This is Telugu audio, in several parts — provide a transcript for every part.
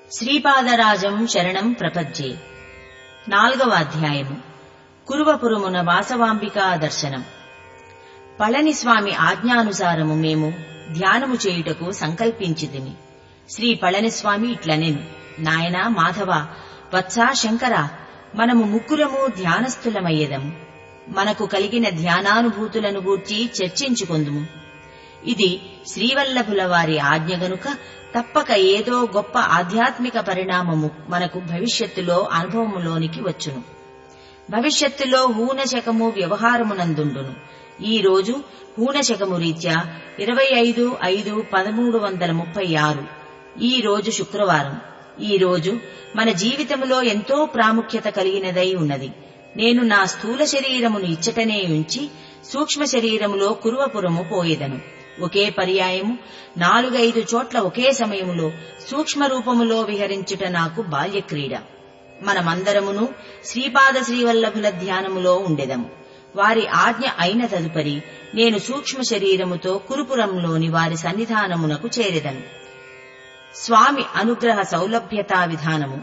శ్రీపాదరాజం శరణం ప్రపజ్జే నాలుగవ అధ్యాయము కురువపురమున వాసవాంబికా దర్శనం పళనిస్వామి ఆజ్ఞానుసారము మేము ధ్యానము చేయుటకు సంకల్పించితిమి శ్రీ పళనిస్వామి ఇట్లనెను నాయనా మాధవ వత్సా శంకర మనము ముగ్గురము ధ్యానస్థులమయ్యేదము మనకు కలిగిన ధ్యానానుభూతులను గూర్చి చర్చించుకొందుము ఇది శ్రీవల్లభుల వారి ఆజ్ఞ గనుక తప్పక ఏదో గొప్ప ఆధ్యాత్మిక పరిణామము మనకు భవిష్యత్తులో అనుభవములోనికి వచ్చును భవిష్యత్తులో హూనశకము వ్యవహారమునందుండును ఈ రోజు హూనశకము రీత్యా ఇరవై ఐదు ఐదు పదమూడు వందల ముప్పై ఆరు ఈ రోజు శుక్రవారం ఈ రోజు మన జీవితములో ఎంతో ప్రాముఖ్యత కలిగినదై ఉన్నది నేను నా స్థూల శరీరమును ఇచ్చటనే ఉంచి సూక్ష్మ శరీరములో కురువపురము పోయేదను ఒకే పర్యాయము నాలుగైదు చోట్ల ఒకే సమయములో సూక్ష్మ రూపములో విహరించుట నాకు బాల్యక్రీడ మనమందరమును శ్రీపాద శ్రీవల్లభుల ధ్యానములో ఉండెదము వారి ఆజ్ఞ అయిన తదుపరి నేను సూక్ష్మ శరీరముతో కురుపురంలోని వారి సన్నిధానమునకు చేరెదను స్వామి అనుగ్రహ సౌలభ్యతా విధానము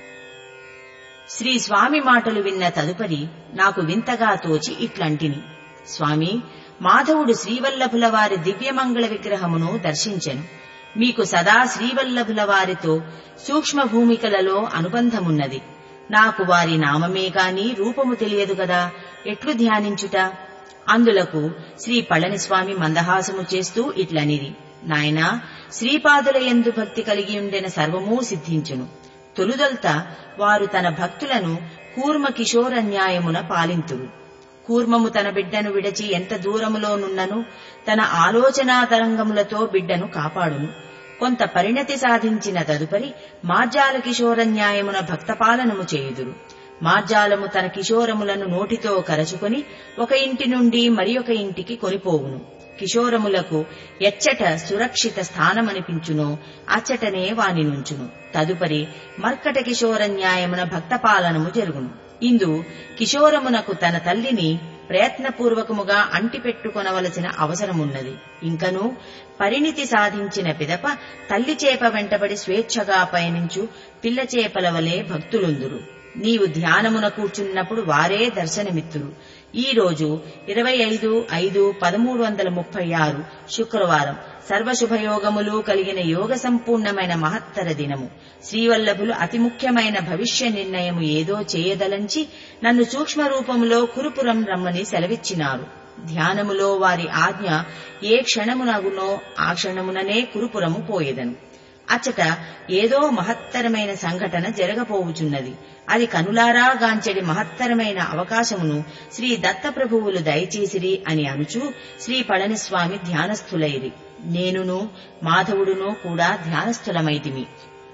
శ్రీ స్వామి మాటలు విన్న తదుపరి నాకు వింతగా తోచి ఇట్లంటిని స్వామి మాధవుడు శ్రీవల్లభుల వారి దివ్యమంగళ విగ్రహమును దర్శించెను మీకు సదా శ్రీవల్లభుల వారితో సూక్ష్మ భూమికలలో అనుబంధమున్నది నాకు వారి నామమే కాని రూపము తెలియదు గదా ఎట్లు ధ్యానించుట అందులకు శ్రీ పళనిస్వామి మందహాసము చేస్తూ ఇట్లనిది నాయనా శ్రీపాదుల ఎందు భక్తి కలిగి ఉండెన సర్వమూ సిద్ధించును తొలుదొల్త వారు తన భక్తులను కూర్మ కిశోరన్యాయమున పాలింతురు కూర్మము తన బిడ్డను విడచి ఎంత దూరములోనున్నను తన ఆలోచనా తరంగములతో బిడ్డను కాపాడును కొంత పరిణతి సాధించిన తదుపరి మార్జాల కిశోరన్యాయమున భక్తపాలనము చేయుదురు మార్జాలము తన కిశోరములను నోటితో కరచుకొని ఒక ఇంటి నుండి మరి ఒక ఇంటికి కొనిపోవును కిశోరములకు ఎచ్చట సురక్షిత స్థానమనిపించునో అచ్చటనే వాని నుంచును తదుపరి మర్కట కిశోర న్యాయమున భక్తపాలనము జరుగును ఇందు కిశోరమునకు తన తల్లిని ప్రయత్నపూర్వకముగా అంటిపెట్టుకొనవలసిన అవసరమున్నది ఇంకనూ పరిణితి సాధించిన పిదప తల్లి చేప వెంటబడి స్వేచ్ఛగా పయనించు పిల్ల చేపల వలె భక్తులుందురు నీవు ధ్యానమున కూర్చున్నప్పుడు వారే దర్శనమిత్తురు ఈ రోజు ఇరవై ఐదు ఐదు పదమూడు వందల ముప్పై ఆరు శుక్రవారం సర్వశుభయోగములు కలిగిన యోగ సంపూర్ణమైన మహత్తర దినము శ్రీవల్లభులు అతి ముఖ్యమైన భవిష్య నిర్ణయము ఏదో చేయదలంచి నన్ను సూక్ష్మ రూపములో కురుపురం రమ్మని సెలవిచ్చినారు ధ్యానములో వారి ఆజ్ఞ ఏ క్షణమునగునో ఆ క్షణముననే కురుపురము పోయేదను అచ్చట ఏదో మహత్తరమైన సంఘటన జరగపోవుచున్నది అది కనులారా గాంచెడి మహత్తరమైన అవకాశమును శ్రీ దత్తప్రభువులు దయచేసిరి అని అనుచు శ్రీ పళనిస్వామి ధ్యానస్థులైరి నేనును మాధవుడును కూడా ధ్యానస్థులమైతిమి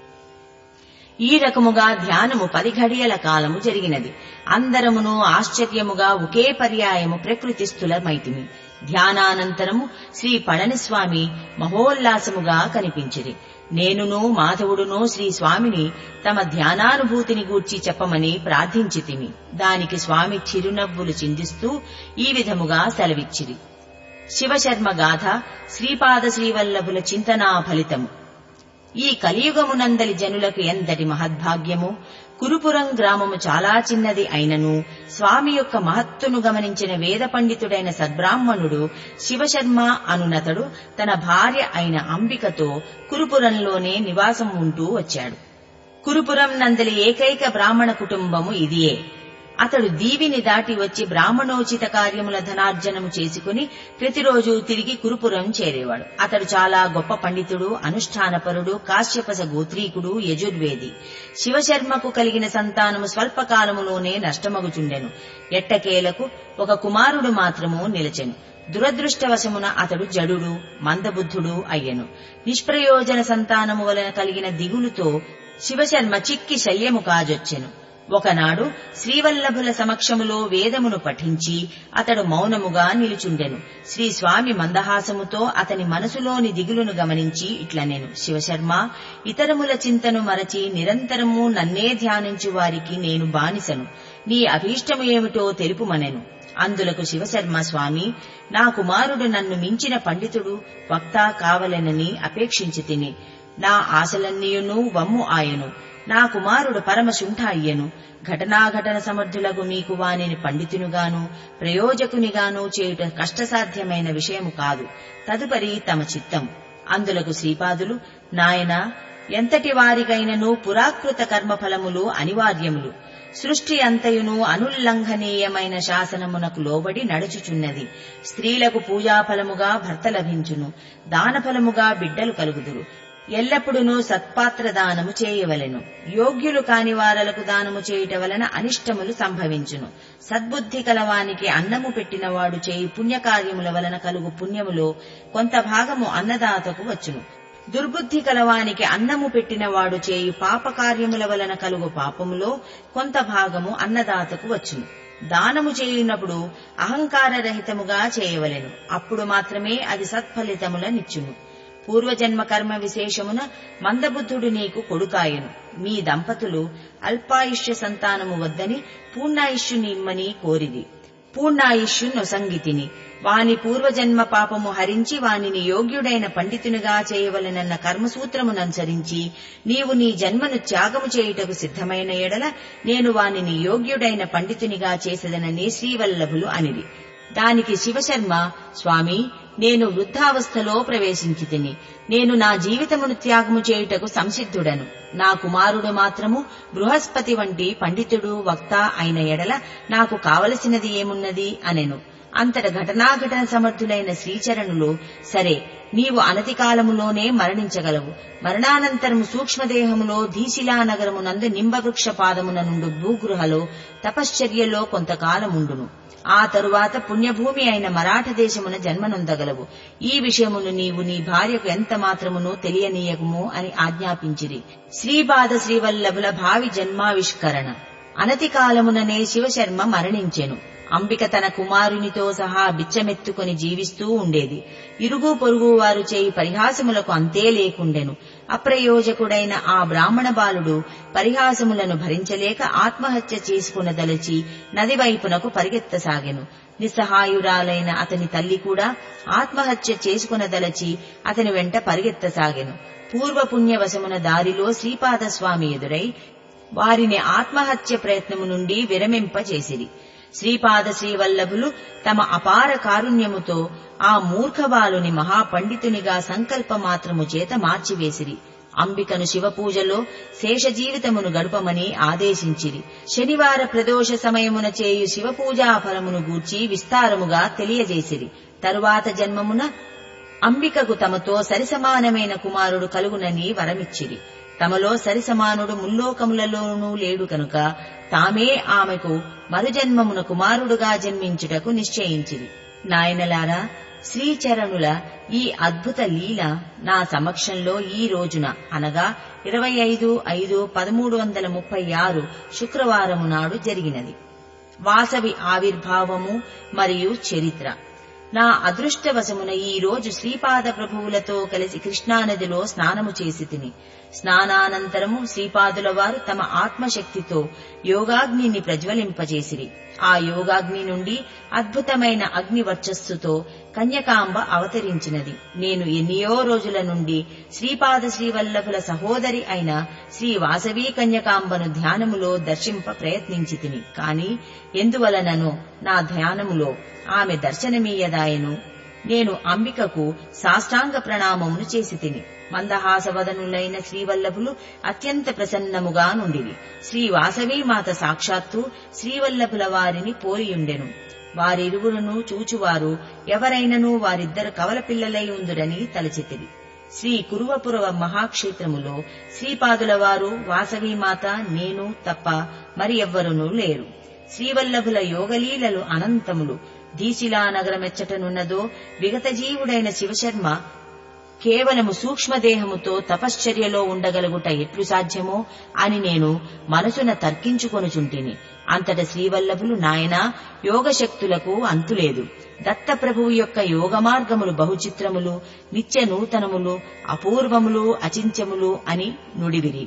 ఈ రకముగా ధ్యానము పది ఘడియల కాలము జరిగినది అందరమును ఆశ్చర్యముగా ఒకే పర్యాయము ప్రకృతి స్థులమైతిమి ధ్యానానంతరము శ్రీ పళనిస్వామి మహోల్లాసముగా కనిపించిరి నేనును మాధవుడును శ్రీ స్వామిని తమ ధ్యానానుభూతిని గూర్చి చెప్పమని ప్రార్థించితిమి దానికి స్వామి చిరునవ్వులు చిందిస్తూ ఈ విధముగా సెలవిచ్చిరి శివశర్మ గాథ శ్రీపాద శ్రీవల్లభుల చింతనా ఫలితము ఈ కలియుగమునందలి జనులకు ఎంతటి మహద్భాగ్యము కురుపురం గ్రామము చాలా చిన్నది అయినను స్వామి యొక్క మహత్తును గమనించిన వేద పండితుడైన సద్బ్రాహ్మణుడు శివశర్మ అనునతడు తన భార్య అయిన అంబికతో కురుపురంలోనే నివాసం ఉంటూ వచ్చాడు కురుపురం నందలి ఏకైక బ్రాహ్మణ కుటుంబము ఇదియే అతడు దీవిని దాటి వచ్చి బ్రాహ్మణోచిత కార్యముల ధనార్జనము చేసుకుని ప్రతిరోజు తిరిగి కురుపురం చేరేవాడు అతడు చాలా గొప్ప పండితుడు అనుష్ఠానపరుడు కాశ్యపస గోత్రీకుడు యజుర్వేది శివశర్మకు కలిగిన సంతానము స్వల్పకాలములోనే నష్టమగుచుండెను ఎట్టకేలకు ఒక కుమారుడు మాత్రము నిలచెను దురదృష్టవశమున అతడు జడుడు మందబుద్ధుడు అయ్యెను నిష్ప్రయోజన సంతానము వలన కలిగిన దిగులుతో శివశర్మ చిక్కి శల్యము కాజొచ్చెను ఒకనాడు శ్రీవల్లభుల సమక్షములో వేదమును పఠించి అతడు మౌనముగా నిలుచుండెను శ్రీ స్వామి మందహాసముతో అతని మనసులోని దిగులును గమనించి ఇట్లనెను శివశర్మ ఇతరముల చింతను మరచి నిరంతరము నన్నే ధ్యానించు వారికి నేను బానిసను నీ అభీష్టము ఏమిటో తెలుపుమనెను అందులకు శివశర్మ స్వామి నా కుమారుడు నన్ను మించిన పండితుడు వక్త కావలెనని అపేక్షించి తిని నా ఆశలన్నీయును వమ్ము ఆయను నా కుమారుడు పరమశుంఠ అయ్యను ఘటనాఘటన సమర్థులకు మీకు వానిని పండితునిగాను ప్రయోజకునిగాను చేయుట కష్టసాధ్యమైన విషయము కాదు తదుపరి తమ చిత్తం అందులకు శ్రీపాదులు నాయనా ఎంతటి వారికైనను పురాకృత కర్మఫలములు అనివార్యములు సృష్టి అంతయును అనుల్లంఘనీయమైన శాసనమునకు లోబడి నడుచుచున్నది స్త్రీలకు పూజాఫలముగా భర్త లభించును దానఫలముగా బిడ్డలు కలుగుదురు ఎల్లప్పుడూ సత్పాత్ర దానము చేయవలెను యోగ్యులు కాని వారలకు దానము చేయుట వలన అనిష్టములు సంభవించును సద్బుద్ధి కలవానికి అన్నము పెట్టినవాడు చేయి పుణ్యకార్యముల వలన కలుగు పుణ్యములో కొంత భాగము అన్నదాతకు వచ్చును దుర్బుద్ధి కలవానికి అన్నము పెట్టినవాడు చేయు పాపకార్యముల వలన కలుగు పాపములో కొంత భాగము అన్నదాతకు వచ్చును దానము చేయునప్పుడు అహంకార రహితముగా చేయవలెను అప్పుడు మాత్రమే అది సత్ఫలితములనిచ్చును పూర్వజన్మ కర్మ విశేషమున మందబుద్ధుడు నీకు కొడుకాయను మీ దంపతులు అల్పాయుష్య సంతానము వద్దని పూర్ణాయుష్యునిమ్మని కోరిది పూర్ణాయుష్యు నొసంగితిని వాని పూర్వజన్మ పాపము హరించి వానిని యోగ్యుడైన పండితునిగా చేయవలనన్న కర్మసూత్రముననుసరించి నీవు నీ జన్మను త్యాగము చేయుటకు సిద్ధమైన ఎడల నేను వానిని యోగ్యుడైన పండితునిగా చేసేదనని శ్రీవల్లభులు అనిది దానికి శివశర్మ స్వామి నేను వృద్ధావస్థలో ప్రవేశించి తిని నేను నా జీవితమును త్యాగము చేయుటకు సంసిద్ధుడను నా కుమారుడు మాత్రము బృహస్పతి వంటి పండితుడు వక్త అయిన ఎడల నాకు కావలసినది ఏమున్నది అనెను అంతట ఘటనాఘటన సమర్థులైన శ్రీచరణులు సరే నీవు అనతి కాలములోనే మరణించగలవు మరణానంతరము సూక్ష్మదేహములో ధీశిలా నగరమునందు నింబవృక్ష పాదమున నుండు భూగృహలో తపశ్చర్యలో కొంతకాలముండును ఆ తరువాత పుణ్యభూమి అయిన మరాఠ దేశమున జన్మనొందగలవు ఈ విషయమును నీవు నీ భార్యకు ఎంత మాత్రమును తెలియనీయకము అని ఆజ్ఞాపించిరి శ్రీపాద శ్రీవల్లభుల భావి జన్మావిష్కరణ అనతి కాలముననే శివశర్మ మరణించెను అంబిక తన కుమారునితో సహా బిచ్చమెత్తుకొని జీవిస్తూ ఉండేది ఇరుగు పొరుగు వారు చేయి పరిహాసములకు అంతే లేకుండెను అప్రయోజకుడైన ఆ బ్రాహ్మణ బాలుడు పరిహాసములను భరించలేక ఆత్మహత్య చేసుకునదలచి నది వైపునకు పరిగెత్తసాగెను నిస్సహాయురాలైన అతని తల్లి కూడా ఆత్మహత్య చేసుకునదలచి అతని వెంట పరిగెత్తసాగెను పూర్వపుణ్యవశమున దారిలో శ్రీపాదస్వామి ఎదురై వారిని ఆత్మహత్య ప్రయత్నము నుండి విరమింపచేసిరి శ్రీపాద శ్రీవల్లభులు తమ అపార కారుణ్యముతో ఆ మూర్ఖబాలుని మహాపండితునిగా సంకల్పమాత్రము చేత మార్చివేసిరి అంబికను శివపూజలో శేష జీవితమును గడుపమని ఆదేశించిరి శనివార ప్రదోష సమయమున చేయు శివపూజా ఫలమును గూర్చి విస్తారముగా తెలియజేసిరి తరువాత జన్మమున అంబికకు తమతో సరిసమానమైన కుమారుడు కలుగునని వరమిచ్చిరి తమలో సరిసమానుడు ముల్లోకములలోనూ లేడు కనుక తామే ఆమెకు మరుజన్మమున కుమారుడుగా జన్మించుటకు నిశ్చయించిరి నాయనలారా శ్రీచరణుల ఈ అద్భుత లీల నా సమక్షంలో ఈ రోజున అనగా ఇరవై ఐదు ఐదు పదమూడు వందల ముప్పై ఆరు శుక్రవారము నాడు జరిగినది వాసవి ఆవిర్భావము మరియు చరిత్ర నా అదృష్టవశమున ఈ రోజు శ్రీపాద ప్రభువులతో కలిసి కృష్ణానదిలో స్నానము చేసి తిని స్నానానంతరము శ్రీపాదుల వారు తమ ఆత్మశక్తితో యోగాగ్నిని ప్రజ్వలింపజేసిరి ఆ యోగాగ్ని నుండి అద్భుతమైన అగ్ని వర్చస్సుతో కన్యకాంబ అవతరించినది నేను ఎన్నియో రోజుల నుండి శ్రీపాద శ్రీవల్లభుల సహోదరి అయిన శ్రీ వాసవీ కన్యకాంబను ధ్యానములో దర్శింప ప్రయత్నించి తిని కాని ఎందువలననో నా ధ్యానములో ఆమె దర్శనమీయదాయను నేను అంబికకు సాష్టాంగ ప్రణామమును చేసి తిని మందహాసవదనులైన శ్రీవల్లభులు అత్యంత ప్రసన్నముగా నుండివి శ్రీ వాసవీమాత సాక్షాత్తు శ్రీవల్లభుల వారిని పోరియుండెను వారిరువురును చూచువారు ఎవరైనను వారిద్దరు కవల పిల్లలై ఉందురని తలచితిరి శ్రీ కురువపురవ మహాక్షేత్రములో శ్రీపాదుల వారు వాసవీమాత నేను తప్ప మరి ఎవ్వరునూ లేరు శ్రీవల్లభుల యోగలీలలు అనంతములు దీశిలా నగరమెచ్చటనున్నదో విగతజీవుడైన శివశర్మ కేవలము సూక్ష్మదేహముతో తపశ్చర్యలో ఉండగలుగుట ఎట్లు సాధ్యమో అని నేను మనసున తర్కించుకొనుచుంటిని అంతట శ్రీవల్లభులు నాయనా యోగశక్తులకు అంతులేదు దత్తప్రభువు యొక్క యోగ మార్గములు బహుచిత్రములు నిత్య నూతనములు అపూర్వములు అచింత్యములు అని నుడివిరి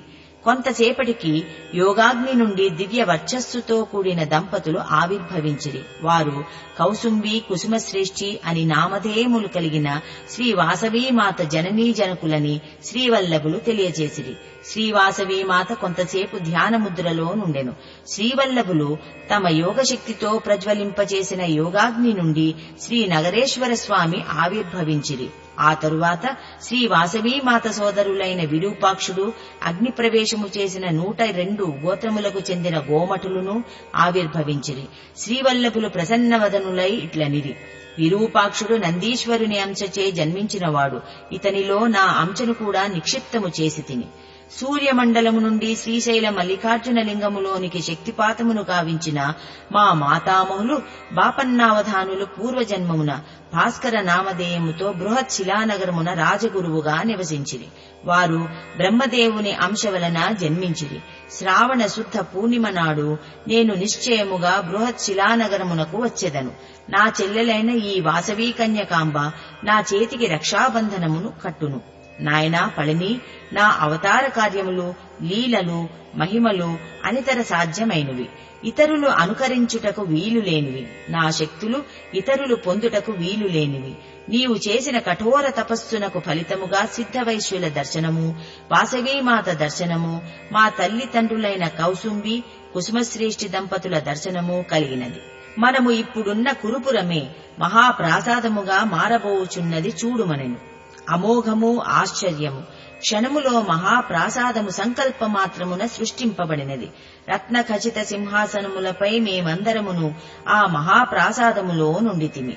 కొంతసేపటికి యోగాగ్ని నుండి దివ్య వర్చస్సుతో కూడిన దంపతులు ఆవిర్భవించిరి వారు కౌసుంబి కుసుమశ్రేష్ఠి అని నామధేయములు కలిగిన శ్రీ వాసవీమాత జననీ జనకులని శ్రీవల్లభులు తెలియజేసిరి శ్రీవాసవీమాత కొంతసేపు ధ్యానముద్రలో నుండెను శ్రీవల్లభులు తమ యోగశక్తితో ప్రజ్వలింపచేసిన యోగాగ్ని నుండి శ్రీ నగరేశ్వర స్వామి ఆవిర్భవించిరి ఆ తరువాత శ్రీ వాసవీమాత సోదరులైన విరూపాక్షుడు అగ్ని ప్రవేశము చేసిన నూట రెండు గోత్రములకు చెందిన గోమటులను ఆవిర్భవించిరి శ్రీవల్లభులు ప్రసన్నవదనులై ఇట్లనిరి విరూపాక్షుడు నందీశ్వరుని అంశచే జన్మించినవాడు ఇతనిలో నా అంశను కూడా నిక్షిప్తము చేసి తిని సూర్యమండలము నుండి శ్రీశైల మల్లికార్జున లింగములోనికి శక్తిపాతమును కావించిన మా మాతామహులు బాపన్నావధానులు పూర్వజన్మమున భాస్కర నామధేయముతో బృహత్ శిలానగరమున రాజగురువుగా నివసించిరి వారు బ్రహ్మదేవుని అంశ వలన జన్మించిరి శ్రావణ శుద్ధ పూర్ణిమ నాడు నేను నిశ్చయముగా బృహత్ శిలానగరమునకు వచ్చెదను నా చెల్లెలైన ఈ వాసవీ కన్యకాంబ నా చేతికి రక్షాబంధనమును కట్టును నాయనా పళని నా అవతార కార్యములు లీలలు మహిమలు అనితర సాధ్యమైనవి ఇతరులు అనుకరించుటకు వీలు లేనివి నా శక్తులు ఇతరులు పొందుటకు వీలు లేనివి నీవు చేసిన కఠోర తపస్సునకు ఫలితముగా సిద్ధవైశ్యుల దర్శనము వాసవీమాత దర్శనము మా తల్లిదండ్రులైన కౌసుంబి కుసుమశ్రేష్ఠి దంపతుల దర్శనము కలిగినది మనము ఇప్పుడున్న కురుపురమే మహాప్రాసాదముగా మారబోచున్నది చూడుమనెను అమోఘము ఆశ్చర్యము క్షణములో మహాప్రాసాదము సంకల్పమాత్రమున సృష్టింపబడినది రత్న ఖచిత సింహాసనములపై మేమందరమును ఆ మహాప్రాసాదములో నుండితిమి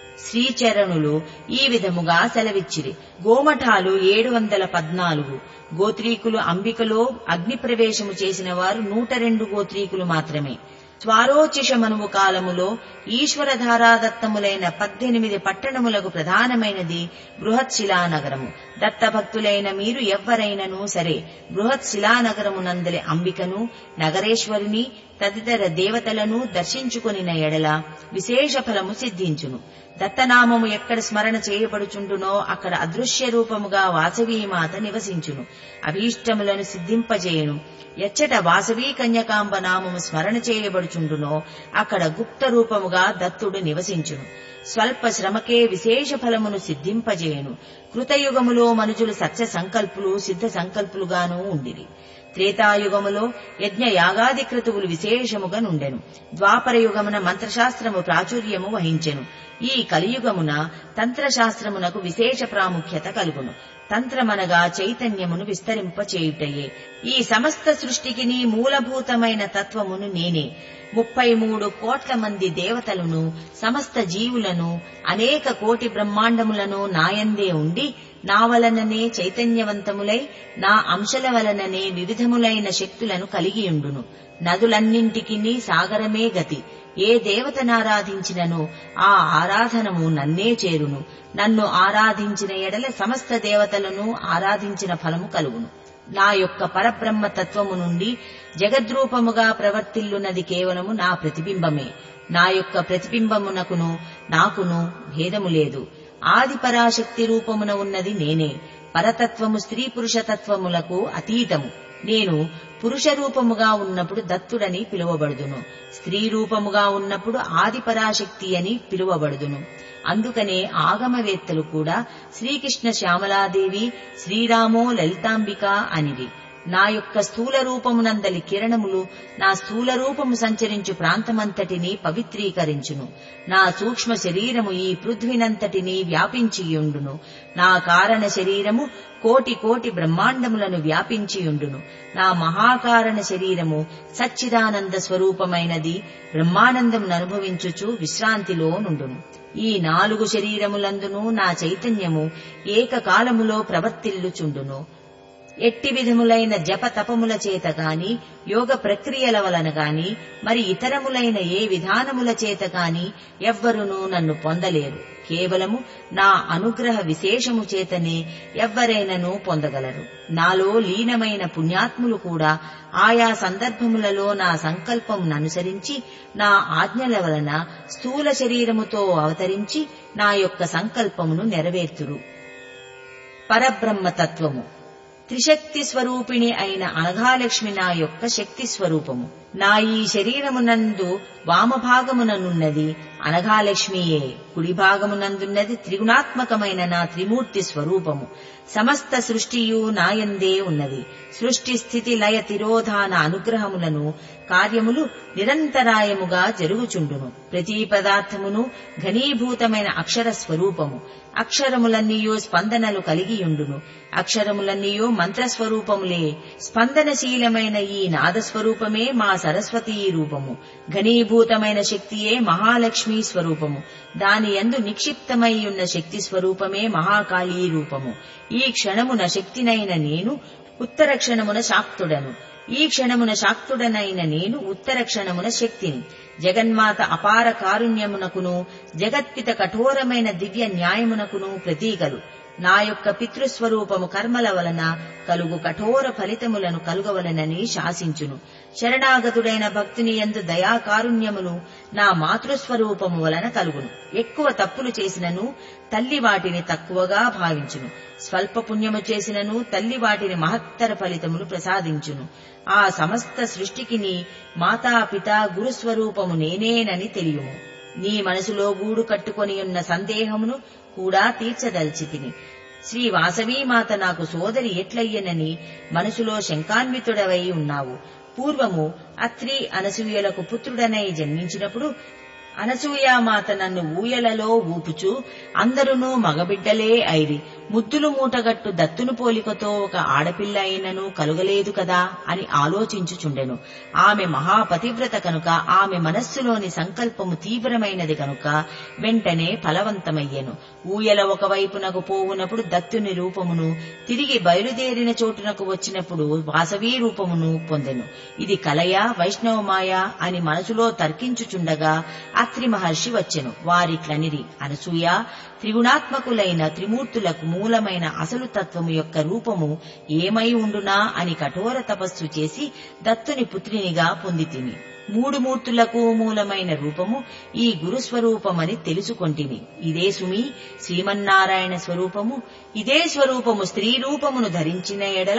శ్రీచరణులు ఈ విధముగా సెలవిచ్చిరి గోమఠాలు ఏడు వందల పద్నాలుగు గోత్రీకులు అంబికలో అగ్ని ప్రవేశము చేసిన వారు నూట రెండు గోత్రీకులు మాత్రమే స్వారోచిషమనువు కాలములో ఈశ్వరధారాదత్తములైన పద్దెనిమిది పట్టణములకు ప్రధానమైనది బృహత్ శిలానగరము దత్తభక్తులైన మీరు ఎవ్వరైనను సరే బృహత్ శిలానగరమునందలి అంబికను నగరేశ్వరిని తదితర దేవతలను దర్శించుకొనిన ఎడల విశేష ఫలము సిద్ధించును దత్తనామము ఎక్కడ స్మరణ చేయబడుచుండునో అక్కడ అదృశ్య రూపముగా వాసవీమాత నివసించును అభీష్టములను సిద్ధింపజేయును ఎచ్చట వాసవీ కన్యకాంబ నామము స్మరణ చేయబడుచుండునో అక్కడ గుప్త రూపముగా దత్తుడు నివసించును స్వల్ప శ్రమకే విశేష ఫలమును సిద్ధింపజేయును కృతయుగములో మనుజులు సత్య సంకల్పులు సిద్ధ సంకల్పులుగానూ ఉండిరి త్రేతాయుగములో యజ్ఞ యాగాది క్రతువులు విశేషముగా నుండెను ద్వాపర యుగమున మంత్రశాస్త్రము ప్రాచుర్యము వహించెను ఈ కలియుగమున తంత్రశాస్త్రమునకు విశేష ప్రాముఖ్యత కలుగును తంత్రమనగా చైతన్యమును విస్తరింపచేయుటయే ఈ సమస్త సృష్టికి నీ మూలభూతమైన తత్వమును నేనే ముప్పై మూడు కోట్ల మంది దేవతలను సమస్త జీవులను అనేక కోటి బ్రహ్మాండములను నాయందే ఉండి నా వలననే చైతన్యవంతములై నా అంశల వలననే వివిధములైన శక్తులను కలిగియుండును నదులన్నింటికి సాగరమే గతి ఏ దేవతనారాధించినను ఆ ఆరాధనము నన్నే చేరును నన్ను ఆరాధించిన ఎడల సమస్త దేవతలను ఆరాధించిన ఫలము కలుగును నా యొక్క పరబ్రహ్మ తత్వము నుండి జగద్రూపముగా ప్రవర్తిల్లున్నది కేవలము నా ప్రతిబింబమే నా యొక్క ప్రతిబింబమునకును నాకును భేదము లేదు ఆది పరాశక్తి రూపమున ఉన్నది నేనే పరతత్వము స్త్రీ పురుష తత్వములకు అతీతము నేను పురుష రూపముగా ఉన్నప్పుడు దత్తుడని పిలువబడుదును స్త్రీ రూపముగా ఉన్నప్పుడు ఆది పరాశక్తి అని పిలువబడుదును అందుకనే ఆగమవేత్తలు కూడా శ్రీకృష్ణ శ్యామలాదేవి శ్రీరామో లలితాంబిక అనిది నా యొక్క స్థూల రూపమునందలి కిరణములు నా స్థూల రూపము సంచరించు ప్రాంతమంతటిని పవిత్రీకరించును నా సూక్ష్మ శరీరము ఈ పృథ్వినంతటిని వ్యాపించియుండును నా కారణ శరీరము కోటి కోటి బ్రహ్మాండములను వ్యాపించియుండును నా మహాకారణ శరీరము సచ్చిదానంద స్వరూపమైనది బ్రహ్మానందమును అనుభవించుచు విశ్రాంతిలో నుండును ఈ నాలుగు శరీరములందును నా చైతన్యము ఏకకాలములో ప్రవర్తిల్లుచుండును ఎట్టి విధములైన జప తపముల చేత గాని యోగ ప్రక్రియల వలన గాని మరి ఇతరములైన ఏ విధానముల చేత గాని ఎవ్వరునూ నన్ను పొందలేరు కేవలము నా అనుగ్రహ విశేషము చేతనే ఎవ్వరైనను పొందగలరు నాలో లీనమైన పుణ్యాత్ములు కూడా ఆయా సందర్భములలో నా సంకల్పం అనుసరించి నా ఆజ్ఞల వలన స్థూల శరీరముతో అవతరించి నా యొక్క సంకల్పమును నెరవేర్తురు పరబ్రహ్మతత్వము త్రిశక్తి స్వరూపిణి అయిన అనఘాలక్ష్మి నా యొక్క శక్తి స్వరూపము నా ఈ శరీరమునందు వామభాగముననున్నది అనఘాలక్ష్మియే కుడి భాగమునందున్నది త్రిగుణాత్మకమైన నా త్రిమూర్తి స్వరూపము సమస్త సృష్టియు నాయందే ఉన్నది సృష్టి స్థితి లయ తిరోధాన అనుగ్రహములను కార్యములు నిరంతరాయముగా జరుగుచుండును ప్రతి పదార్థమును ఘనీభూతమైన అక్షర స్వరూపము అక్షరములన్నీయో స్పందనలు కలిగియుండును అక్షరములన్నీయో మంత్రస్వరూపములే స్పందనశీలమైన ఈ నాదస్వరూపమే మా సరస్వతీ రూపము ఘనీభూతమైన శక్తియే మహాలక్ష్మీ స్వరూపము దాని యందు నిక్షిప్తమై ఉన్న శక్తి స్వరూపమే మహాకాళీ రూపము ఈ క్షణమున శక్తినైన నేను ఉత్తర క్షణమున శాక్తుడను ఈ క్షణమున శాక్తుడనైన నేను ఉత్తర క్షణమున శక్తిని జగన్మాత అపార కారుణ్యమునకును జగత్పిత కఠోరమైన దివ్య న్యాయమునకును ప్రతీకలు నా యొక్క పితృస్వరూపము కర్మల వలన కలుగు కఠోర ఫలితములను కలుగవలనని శాసించును శరణాగతుడైన భక్తుని ఎందు దయాకారుణ్యమును నా మాతృస్వరూపము వలన కలుగును ఎక్కువ తప్పులు చేసినను తల్లి వాటిని తక్కువగా భావించును స్వల్ప పుణ్యము చేసినను తల్లి వాటిని మహత్తర ఫలితములు ప్రసాదించును ఆ సమస్త సృష్టికి నీ మాతాపిత గురుస్వరూపము నేనేనని తెలియము నీ మనసులో గూడు కట్టుకొని ఉన్న సందేహమును కూడా తీర్చదల్చితిని శ్రీ వాసవీమాత నాకు సోదరి ఎట్లయ్యనని మనసులో శంకాన్వితుడవై ఉన్నావు పూర్వము అత్రి అనసూయలకు పుత్రుడనై జన్మించినప్పుడు అనసూయామాత నన్ను ఊయలలో ఊపుచూ అందరునూ మగబిడ్డలే ఐరి ముద్దులు మూటగట్టు దత్తును పోలికతో ఒక ఆడపిల్ల అయినను కలుగలేదు కదా అని ఆలోచించుచుండెను ఆమె మహాపతివ్రత కనుక ఆమె మనస్సులోని సంకల్పము తీవ్రమైనది కనుక వెంటనే ఫలవంతమయ్యెను ఊయల ఒకవైపునకు పోవునప్పుడు దత్తుని రూపమును తిరిగి బయలుదేరిన చోటునకు వచ్చినప్పుడు వాసవీ రూపమును పొందెను ఇది కలయ వైష్ణవమాయ అని మనసులో తర్కించుచుండగా అత్రి మహర్షి వచ్చెను వారిట్లనిరి అనసూయ త్రిగుణాత్మకులైన త్రిమూర్తులకు మూలమైన అసలు తత్వము యొక్క రూపము ఏమై ఉండునా అని కఠోర తపస్సు చేసి దత్తుని పుత్రినిగా పొందితిని మూడు మూర్తులకు మూలమైన రూపము ఈ గురుస్వరూపమని తెలుసుకొంటిని ఇదే సుమి శ్రీమన్నారాయణ స్వరూపము ఇదే స్వరూపము స్త్రీ రూపమును ధరించిన ఎడల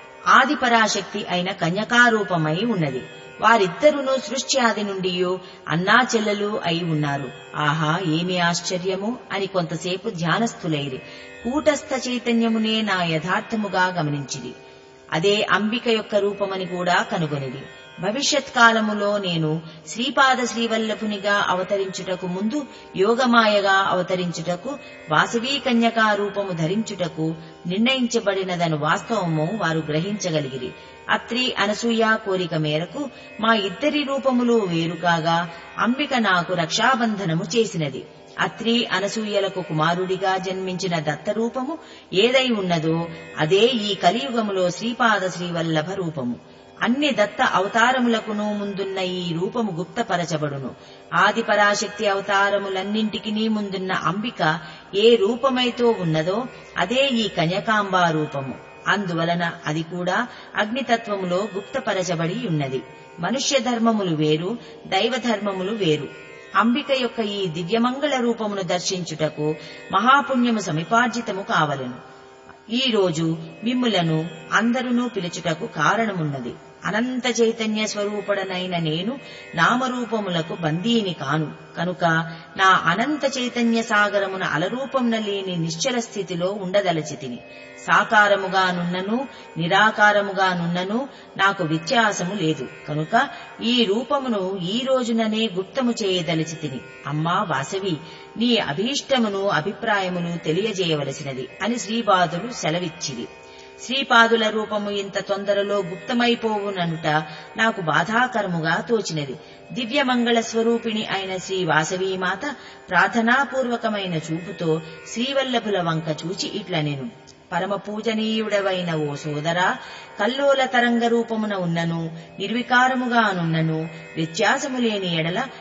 ఆదిపరాశక్తి అయిన కన్యకారూపమై ఉన్నది వారిద్దరును సృష్టి ఆది నుండి అన్నా చెల్లెలు అయి ఉన్నారు ఆహా ఏమి ఆశ్చర్యము అని కొంతసేపు ధ్యానస్థులైరి కూటస్థ చైతన్యమునే నా యథార్థముగా గమనించిది అదే అంబిక యొక్క రూపమని కూడా కనుగొనిది భవిష్యత్ కాలములో నేను శ్రీపాద శ్రీవల్లభునిగా అవతరించుటకు ముందు యోగమాయగా అవతరించుటకు వాసవీ కన్యకా రూపము ధరించుటకు నిర్ణయించబడినదను వాస్తవము వారు గ్రహించగలిగిరి అత్రి అనసూయ కోరిక మేరకు మా ఇద్దరి రూపములు వేరు కాగా అంబిక నాకు రక్షాబంధనము చేసినది అత్రి అనసూయలకు కుమారుడిగా జన్మించిన దత్తరూపము ఏదై ఉన్నదో అదే ఈ కలియుగములో శ్రీపాద శ్రీవల్లభ రూపము అన్ని దత్త అవతారములకును ముందున్న ఈ రూపము గుప్తపరచబడును ఆది పరాశక్తి అవతారములన్నింటికి ముందున్న అంబిక ఏ రూపమైతో ఉన్నదో అదే ఈ కన్యకాంబా రూపము అందువలన అది కూడా అగ్నితత్వములో గుప్తపరచబడి ఉన్నది మనుష్య ధర్మములు వేరు దైవ ధర్మములు వేరు అంబిక యొక్క ఈ దివ్యమంగళ రూపమును దర్శించుటకు మహాపుణ్యము సమిపార్జితము కావలెను ఈ రోజు మిమ్ములను అందరునూ పిలుచుటకు కారణమున్నది అనంత చైతన్య స్వరూపుడనైన నేను నామరూపములకు బందీని కాను కనుక నా అనంత చైతన్య సాగరమున అలరూపమున లేని నిశ్చల స్థితిలో ఉండదలచితిని సాకారముగా నున్నను నిరాకారముగా నున్నను నాకు వ్యత్యాసము లేదు కనుక ఈ రూపమును ఈ రోజుననే గుప్తము చేయదలిచితిని అమ్మా వాసవి నీ అభీష్టమును అభిప్రాయమును తెలియజేయవలసినది అని శ్రీపాదులు సెలవిచ్చిది శ్రీపాదుల రూపము ఇంత తొందరలో గుప్తమైపోవుననుట నాకు బాధాకరముగా తోచినది దివ్యమంగళ స్వరూపిణి అయిన శ్రీ వాసవీమాత ప్రార్థనాపూర్వకమైన చూపుతో శ్రీవల్లభుల వంక చూచి ఇట్ల నేను పరమ పూజనీయుడవైన ఓ సోదరా కల్లోల తరంగ రూపమున ఉన్నను నిర్వికారముగా నున్నను వ్యత్యాసము లేని ఎడల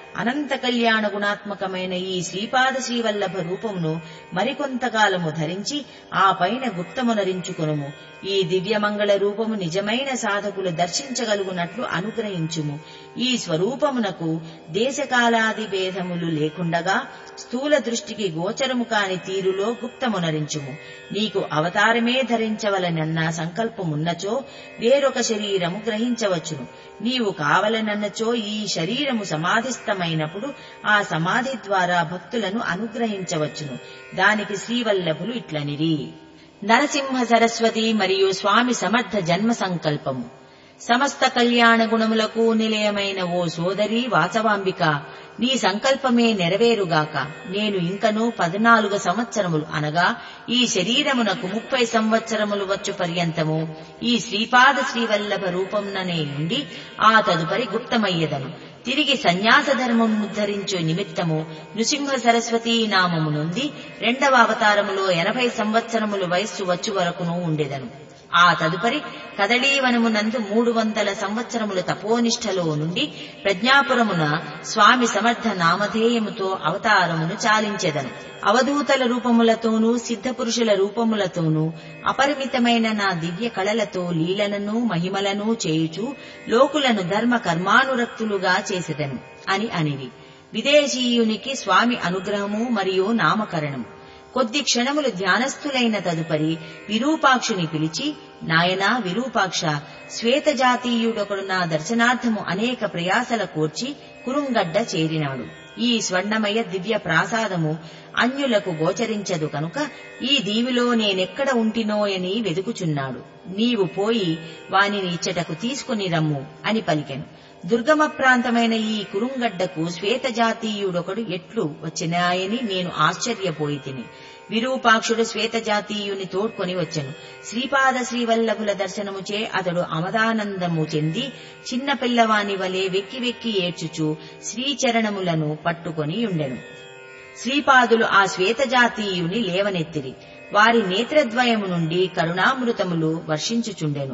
అనంత కళ్యాణ గుణాత్మకమైన ఈ శ్రీపాద శ్రీవల్లభ రూపమును మరికొంతకాలము ధరించి ఆ పైన గుప్తమునరించుకొనుము ఈ దివ్యమంగళ రూపము నిజమైన సాధకులు దర్శించగలుగునట్లు అనుగ్రహించుము ఈ స్వరూపమునకు దేశకాలాది భేదములు లేకుండగా స్థూల దృష్టికి గోచరము కాని తీరులో గుప్తమునరించుము నీకు అవతారమే ధరించవలనన్న సంకల్పమున్నచో వేరొక శరీరము గ్రహించవచ్చును నీవు కావలనన్నచో ఈ శరీరము సమాధిస్థమైనప్పుడు ఆ సమాధి ద్వారా భక్తులను అనుగ్రహించవచ్చును దానికి శ్రీవల్లభులు ఇట్లనిరి నరసింహ సరస్వతి మరియు స్వామి సమర్థ జన్మ సంకల్పము సమస్త కళ్యాణ గుణములకు నిలయమైన ఓ సోదరి వాసవాంబిక నీ సంకల్పమే నెరవేరుగాక నేను ఇంకను పద్నాలుగు సంవత్సరములు అనగా ఈ శరీరమునకు ముప్పై సంవత్సరములు వచ్చు పర్యంతము ఈ శ్రీపాద శ్రీవల్లభ రూపంననే ఉండి ఆ తదుపరి గుప్తమయ్యదను తిరిగి సన్యాస ధర్మం ఉద్ధరించు నిమిత్తము నృసింహ సరస్వతీ నామము నుండి రెండవ అవతారములో ఎనభై సంవత్సరములు వయస్సు వచ్చు వరకును ఉండెదను ఆ తదుపరి కదళీవనమునందు మూడు వందల సంవత్సరముల తపోనిష్టలో నుండి ప్రజ్ఞాపురమున స్వామి సమర్థ నామధేయముతో అవతారమును చాలించెదను అవధూతల రూపములతోనూ సిద్ధపురుషుల రూపములతోనూ అపరిమితమైన నా దివ్య కళలతో లీలలను మహిమలను చేయుచు లోకులను ధర్మ కర్మానురక్తులుగా చేసెదను అని అనిరి విదేశీయునికి స్వామి అనుగ్రహము మరియు నామకరణము కొద్ది క్షణములు ధ్యానస్థులైన తదుపరి విరూపాక్షుని పిలిచి నాయనా విరూపాక్ష శ్వేతజాతీయుడొకడు నా దర్శనార్థము అనేక ప్రయాసల కోర్చి కురుంగడ్డ చేరినాడు ఈ స్వర్ణమయ దివ్య ప్రాసాదము అన్యులకు గోచరించదు కనుక ఈ దీవిలో నేనెక్కడ ఉంటినోయని వెదుకుచున్నాడు నీవు పోయి వానిని ఇచ్చటకు తీసుకుని రమ్ము అని పలికెను దుర్గమ ప్రాంతమైన ఈ కురుంగడ్డకు శ్వేత జాతీయుడొకడు ఎట్లు వచ్చినాయని నేను ఆశ్చర్యపోయి తిని విరూపాక్షుడు శ్వేత జాతీయుని తోడ్కొని వచ్చెను శ్రీపాద శ్రీవల్లభుల దర్శనముచే అతడు అమదానందము చెంది చిన్న పిల్లవాని వలె వెక్కి వెక్కి ఏడ్చుచు శ్రీచరణములను పట్టుకొని ఉండెను శ్రీపాదులు ఆ శ్వేత జాతీయుని లేవనెత్తిరి వారి నేత్రద్వయము నుండి కరుణామృతములు వర్షించుచుండెను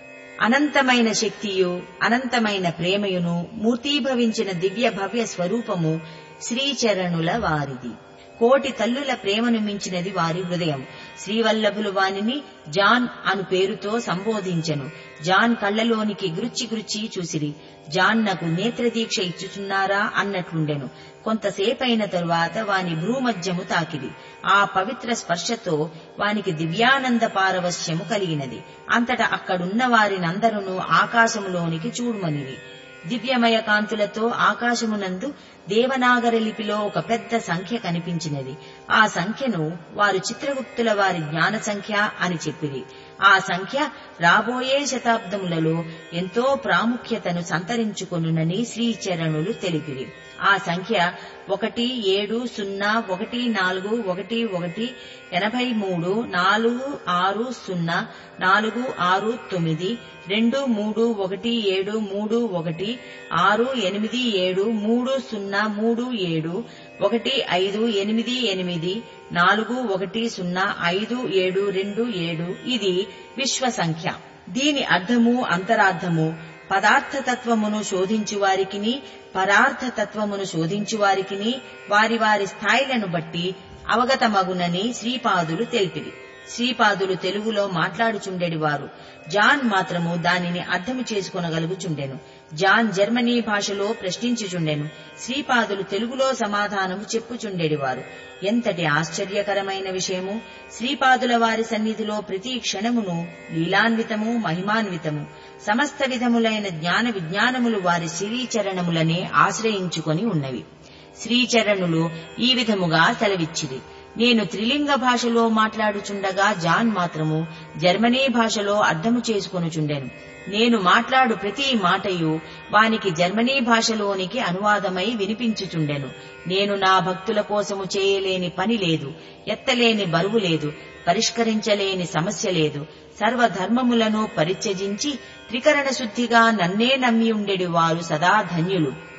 అనంతమైన శక్తియు అనంతమైన ప్రేమయును మూర్తీభవించిన దివ్య భవ్య స్వరూపము శ్రీచరణుల వారిది కోటి తల్లుల ప్రేమను మించినది వారి హృదయం శ్రీవల్లభులు వానిని జాన్ అను పేరుతో సంబోధించెను జాన్ కళ్లలోనికి గృచ్చి గృచ్చి చూసిరి జాన్ నాకు నేత్రదీక్ష ఇచ్చుచున్నారా అన్నట్లుండెను కొంతసేపైన తరువాత వాని భ్రూమధ్యము తాకిడి ఆ పవిత్ర స్పర్శతో వానికి దివ్యానంద పారవశ్యము కలిగినది అంతట అక్కడున్న వారినందరూ ఆకాశములోనికి చూడుమనిరి దివ్యమయ కాంతులతో ఆకాశమునందు దేవనాగర లిపిలో ఒక పెద్ద సంఖ్య కనిపించినది ఆ సంఖ్యను వారు చిత్రగుప్తుల వారి జ్ఞాన సంఖ్య అని చెప్పిరి ఆ సంఖ్య రాబోయే శతాబ్దములలో ఎంతో ప్రాముఖ్యతను సంతరించుకొనునని శ్రీచరణులు తెలిపిరి ఆ సంఖ్య ఒకటి ఏడు సున్నా ఒకటి నాలుగు ఒకటి ఒకటి ఎనభై మూడు నాలుగు ఆరు సున్నా నాలుగు ఆరు తొమ్మిది రెండు మూడు ఒకటి ఏడు మూడు ఒకటి ఆరు ఎనిమిది ఏడు మూడు సున్నా మూడు ఏడు ఒకటి ఐదు ఎనిమిది ఎనిమిది నాలుగు ఒకటి సున్నా ఐదు ఏడు రెండు ఏడు ఇది విశ్వ సంఖ్య దీని అర్థము అంతరార్థము పదార్థతత్వమును శోధించు వారికిని పరార్థతత్వమును శోధించు వారికిని వారి వారి స్థాయిలను బట్టి అవగతమగునని శ్రీపాదులు తెలిపిరి శ్రీపాదులు తెలుగులో మాట్లాడుచుండెడివారు జాన్ మాత్రము దానిని అర్థము చేసుకొనగలుగుచుండెను జాన్ జర్మనీ భాషలో ప్రశ్నించుచుండెను శ్రీపాదులు తెలుగులో సమాధానము చెప్పుచుండెడివారు ఎంతటి ఆశ్చర్యకరమైన విషయము శ్రీపాదుల వారి సన్నిధిలో ప్రతి క్షణమును లీలాన్వితము మహిమాన్వితము సమస్త విధములైన జ్ఞాన విజ్ఞానములు వారి శ్రీచరణములనే ఆశ్రయించుకొని ఉన్నవి శ్రీచరణులు ఈ విధముగా సెలవిచ్చిరి నేను త్రిలింగ భాషలో మాట్లాడుచుండగా జాన్ మాత్రము జర్మనీ భాషలో అర్థము చేసుకొనుచుండెను నేను మాట్లాడు ప్రతి మాటయు వానికి జర్మనీ భాషలోనికి అనువాదమై వినిపించుచుండెను నేను నా భక్తుల కోసము చేయలేని పని లేదు ఎత్తలేని బరువు లేదు పరిష్కరించలేని సమస్య లేదు సర్వధర్మములను పరిత్యజించి త్రికరణ శుద్ధిగా నన్నే నమ్మి ఉండెడి వారు సదా ధన్యులు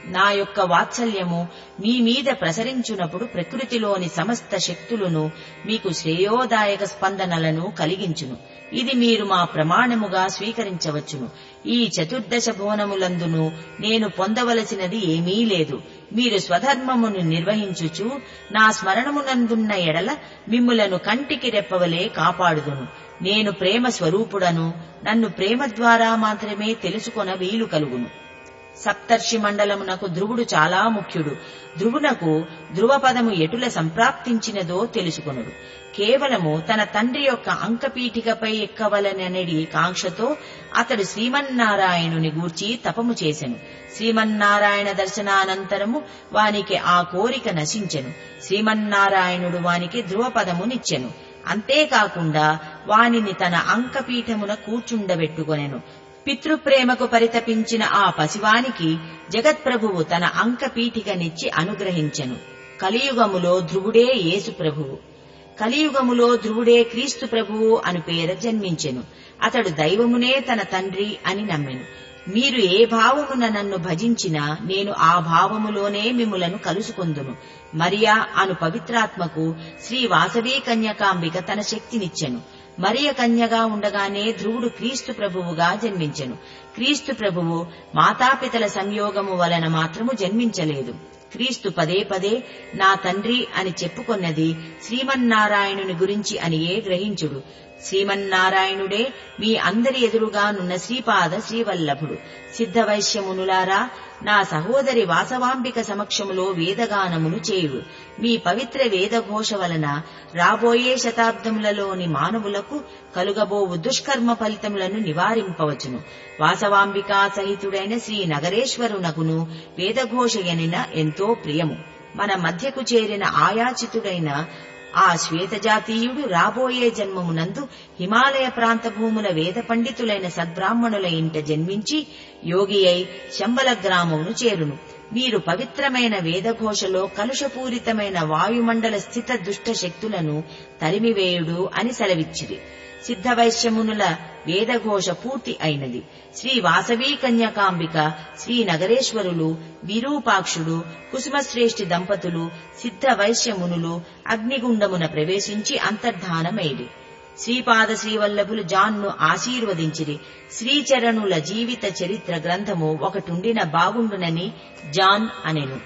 నా యొక్క వాత్సల్యము మీ మీద ప్రసరించునప్పుడు ప్రకృతిలోని సమస్త శక్తులను మీకు శ్రేయోదాయక స్పందనలను కలిగించును ఇది మీరు మా ప్రమాణముగా స్వీకరించవచ్చును ఈ చతుర్దశ భువనములందును నేను పొందవలసినది ఏమీ లేదు మీరు స్వధర్మమును నిర్వహించుచు నా స్మరణమునందున్న ఎడల మిమ్ములను కంటికి రెప్పవలే కాపాడుదును నేను ప్రేమ స్వరూపుడను నన్ను ప్రేమ ద్వారా మాత్రమే తెలుసుకొన వీలు కలుగును సప్తర్షి మండలమునకు ధ్రువుడు చాలా ముఖ్యుడు ధ్రువునకు ధ్రువపదము ఎటుల సంప్రాప్తించినదో తెలుసుకొనుడు కేవలము తన తండ్రి యొక్క అంకపీఠికపై ఎక్కవలననడి కాంక్షతో అతడు శ్రీమన్నారాయణుని గూర్చి తపము చేసెను శ్రీమన్నారాయణ దర్శనానంతరము వానికి ఆ కోరిక నశించెను శ్రీమన్నారాయణుడు వానికి ధ్రువపదమునిచ్చెను అంతేకాకుండా వానిని తన అంకపీఠమున కూర్చుండబెట్టుకొనెను పితృప్రేమకు పరితపించిన ఆ పసివానికి జగత్ప్రభువు తన అంకపీఠికనిచ్చి అనుగ్రహించెను కలియుగములో ధ్రువుడే యేసు ప్రభువు కలియుగములో ధ్రువుడే క్రీస్తు ప్రభువు అను పేర జన్మించెను అతడు దైవమునే తన తండ్రి అని నమ్మెను మీరు ఏ భావమున నన్ను భజించినా నేను ఆ భావములోనే మిమ్ములను కలుసుకొందును మరియా అను పవిత్రాత్మకు శ్రీ వాసవీ కన్యకాంబిక తన శక్తినిచ్చెను మరియ కన్యగా ఉండగానే ధ్రువుడు క్రీస్తు ప్రభువుగా జన్మించెను క్రీస్తు ప్రభువు మాతాపితల సంయోగము వలన మాత్రము జన్మించలేదు క్రీస్తు పదే పదే నా తండ్రి అని చెప్పుకొన్నది శ్రీమన్నారాయణుని గురించి అనియే గ్రహించుడు శ్రీమన్నారాయణుడే మీ అందరి ఎదురుగానున్న శ్రీపాద శ్రీవల్లభుడు సిద్ధవైశ్యమునులారా నా సహోదరి వాసవాంబిక సమక్షములో వేదగానమును చేయుడు మీ పవిత్ర వేదఘోష వలన రాబోయే శతాబ్దములలోని మానవులకు కలుగబోవు దుష్కర్మ ఫలితములను నివారింపవచ్చును వాసవాంబికా సహితుడైన శ్రీ నగరేశ్వరునకును వేదఘోషయనిన ఎంతో ప్రియము మన మధ్యకు చేరిన ఆయాచితుడైన ఆ శ్వేతజాతీయుడు రాబోయే జన్మమునందు హిమాలయ ప్రాంత భూముల వేద పండితులైన సద్బ్రాహ్మణుల ఇంట జన్మించి యోగి అయి శంబల గ్రామమును చేరును మీరు పవిత్రమైన వేదఘోషలో కలుషపూరితమైన వాయుమండల స్థిత దుష్ట శక్తులను తరిమివేయుడు అని సెలవిచ్చిరి సిద్ధవైశ్యమునుల వేదఘోష పూర్తి అయినది శ్రీ వాసవీ కన్యకాంబిక శ్రీ నగరేశ్వరులు విరూపాక్షుడు కుసుమశ్రేష్ఠి దంపతులు సిద్ధ వైశ్యమునులు అగ్నిగుండమున ప్రవేశించి అంతర్ధానమైడి శ్రీపాద శ్రీవల్లభులు జాన్ను ఆశీర్వదించిరి శ్రీచరణుల జీవిత చరిత్ర గ్రంథము ఒకటుండిన బాగుండునని జాన్ అనెను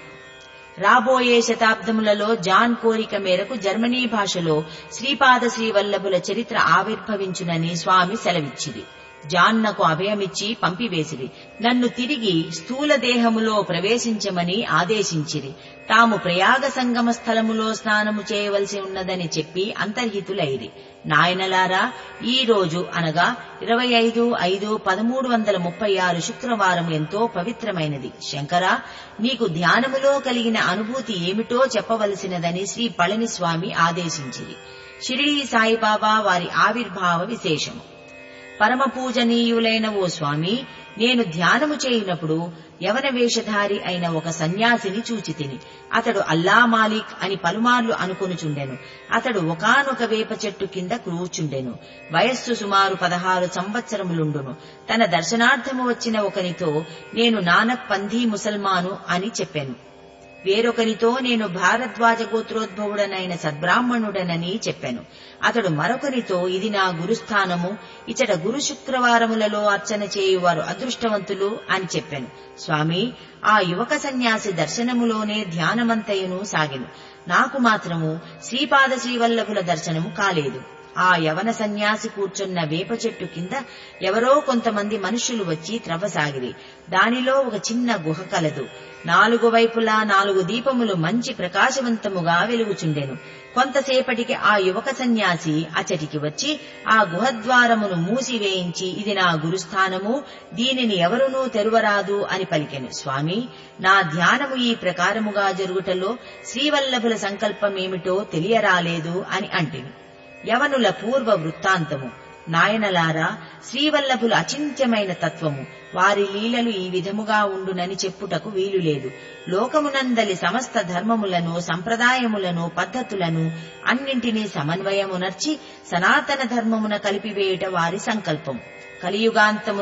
రాబోయే శతాబ్దములలో జాన్ కోరిక మేరకు జర్మనీ భాషలో శ్రీపాద శ్రీవల్లభుల చరిత్ర ఆవిర్భవించునని స్వామి సెలవిచ్చిరి జాన్నకు అభయమిచ్చి పంపివేసిరి నన్ను తిరిగి స్థూల దేహములో ప్రవేశించమని ఆదేశించిరి తాము ప్రయాగ సంగమ స్థలములో స్నానము చేయవలసి ఉన్నదని చెప్పి అంతర్హితులైరి నాయనలారా ఈ రోజు అనగా ఇరవై ఐదు ఐదు పదమూడు వందల ముప్పై ఆరు శుక్రవారం ఎంతో పవిత్రమైనది శంకర నీకు ధ్యానములో కలిగిన అనుభూతి ఏమిటో చెప్పవలసినదని శ్రీ పళనిస్వామి ఆదేశించిరి షిరిడీ సాయిబాబా వారి ఆవిర్భావ విశేషము పరమ పూజనీయులైన ఓ స్వామి నేను ధ్యానము చేయునప్పుడు యవన వేషధారి అయిన ఒక సన్యాసిని చూచి తిని అతడు అల్లా మాలిక్ అని పలుమార్లు అనుకొనుచుండెను అతడు ఒకనొక వేప చెట్టు కింద కూర్చుండెను వయస్సు సుమారు పదహారు సంవత్సరములుండును తన దర్శనార్థము వచ్చిన ఒకనితో నేను నానక్ పంధీ ముసల్మాను అని చెప్పాను వేరొకరితో నేను భారద్వాజ గోత్రోద్భవుడనైన సద్బ్రాహ్మణుడనని చెప్పాను అతడు మరొకరితో ఇది నా గురుస్థానము ఇచట గురు శుక్రవారములలో అర్చన చేయువారు అదృష్టవంతులు అని చెప్పాను స్వామి ఆ యువక సన్యాసి దర్శనములోనే ధ్యానమంతయును సాగెను నాకు మాత్రము శ్రీపాద శ్రీవల్లభుల దర్శనము కాలేదు ఆ యవన సన్యాసి కూర్చున్న వేప చెట్టు కింద ఎవరో కొంతమంది మనుషులు వచ్చి త్రవ్వసాగిరి దానిలో ఒక చిన్న గుహ కలదు నాలుగు వైపులా నాలుగు దీపములు మంచి ప్రకాశవంతముగా వెలుగుచుండెను కొంతసేపటికి ఆ యువక సన్యాసి అచటికి వచ్చి ఆ గుహద్వారమును మూసివేయించి ఇది నా గురుస్థానము దీనిని ఎవరునూ తెరువరాదు అని పలికెను స్వామి నా ధ్యానము ఈ ప్రకారముగా జరుగుటలో శ్రీవల్లభుల సంకల్పమేమిటో తెలియరాలేదు అని అంటిని యవనుల పూర్వ వృత్తాంతము నాయనలారా శ్రీవల్లభుల అచింత్యమైన తత్వము వారి లీలలు ఈ విధముగా ఉండునని చెప్పుటకు వీలులేదు లోకమునందలి సమస్త ధర్మములను సంప్రదాయములను పద్ధతులను అన్నింటినీ సమన్వయమునర్చి సనాతన ధర్మమున కలిపివేయుట వారి సంకల్పం కలియుగాంతమున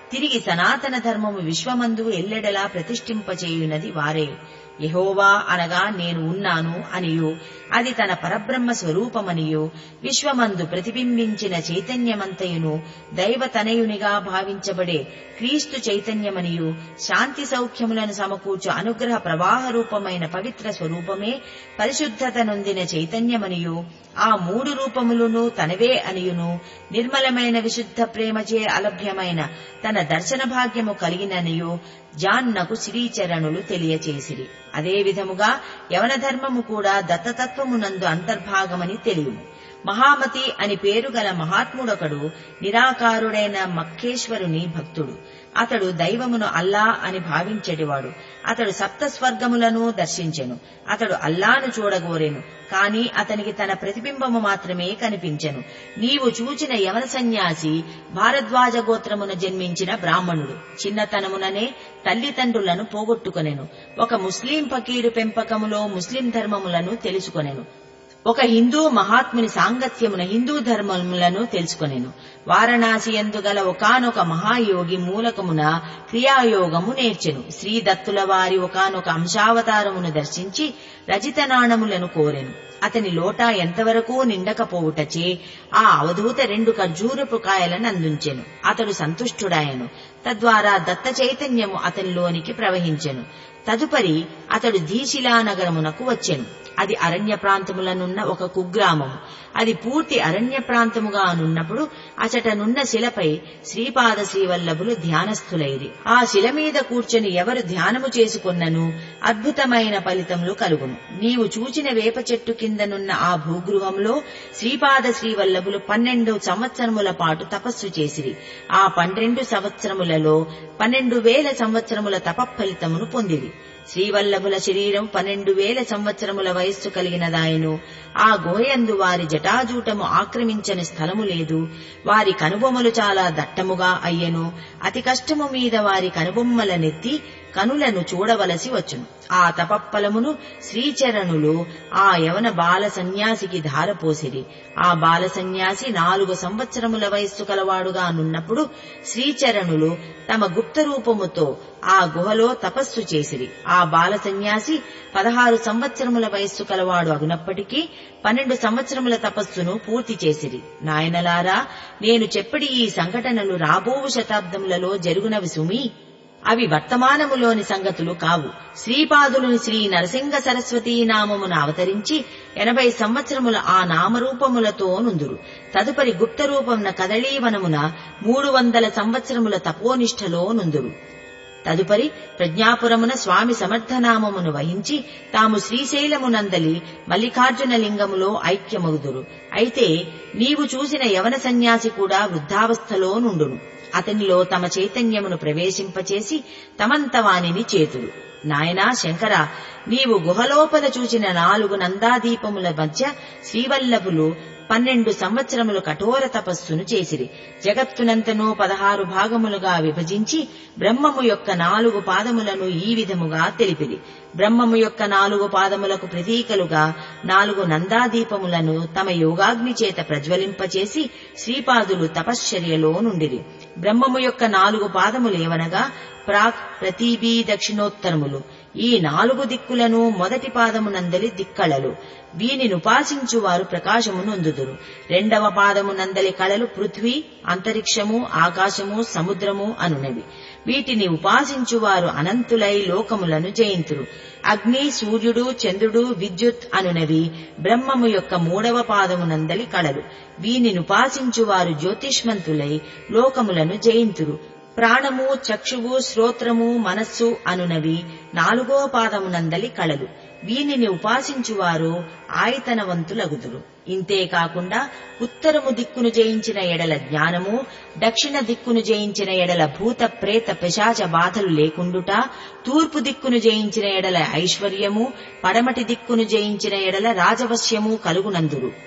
తిరిగి సనాతన ధర్మము విశ్వమందు ఎల్లెడలా ప్రతిష్ఠింపచేయునది వారే యహోవా అనగా నేను ఉన్నాను అనియు అది తన పరబ్రహ్మ స్వరూపమనియు విశ్వమందు ప్రతిబింబించిన చైతన్యమంతయును దైవతనయునిగా భావించబడే క్రీస్తు చైతన్యమనియు శాంతి సౌఖ్యములను సమకూర్చు అనుగ్రహ ప్రవాహ రూపమైన పవిత్ర స్వరూపమే పరిశుద్ధత నొందిన చైతన్యమనియు ఆ మూడు రూపములను తనవే అనియును నిర్మలమైన విశుద్ధ ప్రేమచే అలభ్యమైన తన దర్శన భాగ్యము కలిగిననియు జాన్నకు శ్రీచరణులు తెలియచేసిరి అదే విధముగా యవన ధర్మము కూడా దత్తతత్వమునందు అంతర్భాగమని తెలియము మహామతి అని పేరు గల మహాత్ముడొకడు నిరాకారుడైన మక్కేశ్వరుని భక్తుడు అతడు దైవమును అల్లా అని భావించేటివాడు అతడు సప్త స్వర్గములను దర్శించెను అతడు అల్లాను చూడగోరెను కాని అతనికి తన ప్రతిబింబము మాత్రమే కనిపించెను నీవు చూచిన యవన సన్యాసి భారద్వాజ గోత్రమున జన్మించిన బ్రాహ్మణుడు చిన్నతనముననే తల్లిదండ్రులను పోగొట్టుకొనెను ఒక ముస్లిం ఫకీరు పెంపకములో ముస్లిం ధర్మములను తెలుసుకొనెను ఒక హిందూ మహాత్ముని సాంగత్యమున హిందూ ధర్మములను తెలుసుకొనెను వారణాసి గల ఒకనొక మహాయోగి మూలకమున క్రియాయోగము నేర్చెను శ్రీ దత్తుల వారి ఒకనొక అంశావతారమును దర్శించి రజిత నాణములను కోరెను అతని లోటా ఎంతవరకు నిండకపోవుటచే ఆ అవధూత రెండు ఖర్జూరపు కాయలను అందించెను అతడు సంతుష్టుడాయను తద్వారా దత్త చైతన్యము అతనిలోనికి ప్రవహించెను తదుపరి అతడు ధీశిలా నగరమునకు వచ్చెను అది అరణ్య ప్రాంతములనున్న ఒక కుగ్రామము అది పూర్తి అరణ్య ప్రాంతముగా నున్నప్పుడు అచటనున్న శిలపై శ్రీపాద శ్రీవల్లభులు ధ్యానస్థులైరి ఆ శిల మీద కూర్చొని ఎవరు ధ్యానము చేసుకున్నను అద్భుతమైన ఫలితములు కలుగును నీవు చూచిన వేప చెట్టు కిందనున్న ఆ భూగృహంలో శ్రీపాద శ్రీవల్లభులు పన్నెండు సంవత్సరముల పాటు తపస్సు చేసిరి ఆ పన్నెండు సంవత్సరములలో పన్నెండు వేల సంవత్సరముల తపఫలితమును పొందిరి శ్రీవల్లభుల శరీరం పన్నెండు వేల సంవత్సరముల వయస్సు కలిగినదాయను ఆ గోయందు వారి జటాజూటము ఆక్రమించని స్థలము లేదు వారి కనుబొమ్మలు చాలా దట్టముగా అయ్యెను అతి కష్టము మీద వారి కనుబొమ్మలనెత్తి కనులను చూడవలసి వచ్చును ఆ తపప్పలమును శ్రీచరణులు ఆ యవన బాల సన్యాసికి ధారపోసిరి ఆ బాల సన్యాసి నాలుగు సంవత్సరముల వయస్సు కలవాడుగా నున్నప్పుడు శ్రీచరణులు తమ గుప్త రూపముతో ఆ గుహలో తపస్సు చేసిరి ఆ బాల సన్యాసి పదహారు సంవత్సరముల వయస్సు కలవాడు అగునప్పటికీ పన్నెండు సంవత్సరముల తపస్సును పూర్తి చేసిరి నాయనలారా నేను చెప్పడి ఈ సంఘటనలు రాబోవు శతాబ్దములలో జరుగునవి సుమి అవి వర్తమానములోని సంగతులు కావు శ్రీపాదులుని శ్రీ నరసింగ సరస్వతీ నామమున అవతరించి ఎనభై సంవత్సరముల ఆ నామరూపములతో నుందురు తదుపరి గుప్త రూపమున కదళీవనమున మూడు వందల సంవత్సరముల తపోనిష్టలో నుందురు తదుపరి ప్రజ్ఞాపురమున స్వామి సమర్థనామమును వహించి తాము శ్రీశైలమునందలి మల్లికార్జున లింగములో ఐక్యమగుదురు అయితే నీవు చూసిన యవన సన్యాసి కూడా వృద్ధావస్థలో నుండును అతనిలో తమ చైతన్యమును ప్రవేశింపచేసి తమంత వానిని చేతుడు నాయనా శంకర నీవు గుహలోపల చూచిన నాలుగు నందాదీపముల మధ్య శ్రీవల్లభులు పన్నెండు సంవత్సరములు కఠోర తపస్సును చేసిరి జగత్తునంతనూ పదహారు భాగములుగా విభజించి బ్రహ్మము యొక్క నాలుగు పాదములను ఈ విధముగా తెలిపిరి బ్రహ్మము యొక్క నాలుగు పాదములకు ప్రతీకలుగా నాలుగు నందాదీపములను తమ యోగాగ్ని చేత ప్రజ్వలింపచేసి శ్రీపాదులు తపశ్చర్యలో నుండిరి బ్రహ్మము యొక్క నాలుగు పాదములు ఏవనగా ప్రాక్ ప్రతీబీ దక్షిణోత్తరములు ఈ నాలుగు దిక్కులను మొదటి పాదమునందలి దిక్కళలు వీనిని ఉపాసించు వారు ప్రకాశము నొందుదురు రెండవ పాదమునందలి కళలు పృథ్వీ అంతరిక్షము ఆకాశము సముద్రము అనునవి వీటిని ఉపాసించువారు అనంతులై లోకములను జయింతురు అగ్ని సూర్యుడు చంద్రుడు విద్యుత్ అనునవి బ్రహ్మము యొక్క మూడవ పాదమునందలి కళలు వీనిని ఉపాసించువారు జ్యోతిష్మంతులై లోకములను జయింతురు ప్రాణము చక్షువు శ్రోత్రము మనస్సు అనునవి నాలుగో పాదమునందలి కళలు వీనిని ఉపాసించువారు ఆయతనవంతులగుదురు ఇంతే కాకుండా ఉత్తరము దిక్కును జయించిన ఎడల జ్ఞానము దక్షిణ దిక్కును జయించిన ఎడల భూత ప్రేత పిశాచ బాధలు లేకుండుట తూర్పు దిక్కును జయించిన ఎడల ఐశ్వర్యము పడమటి దిక్కును జయించిన ఎడల రాజవశ్యము కలుగునందురు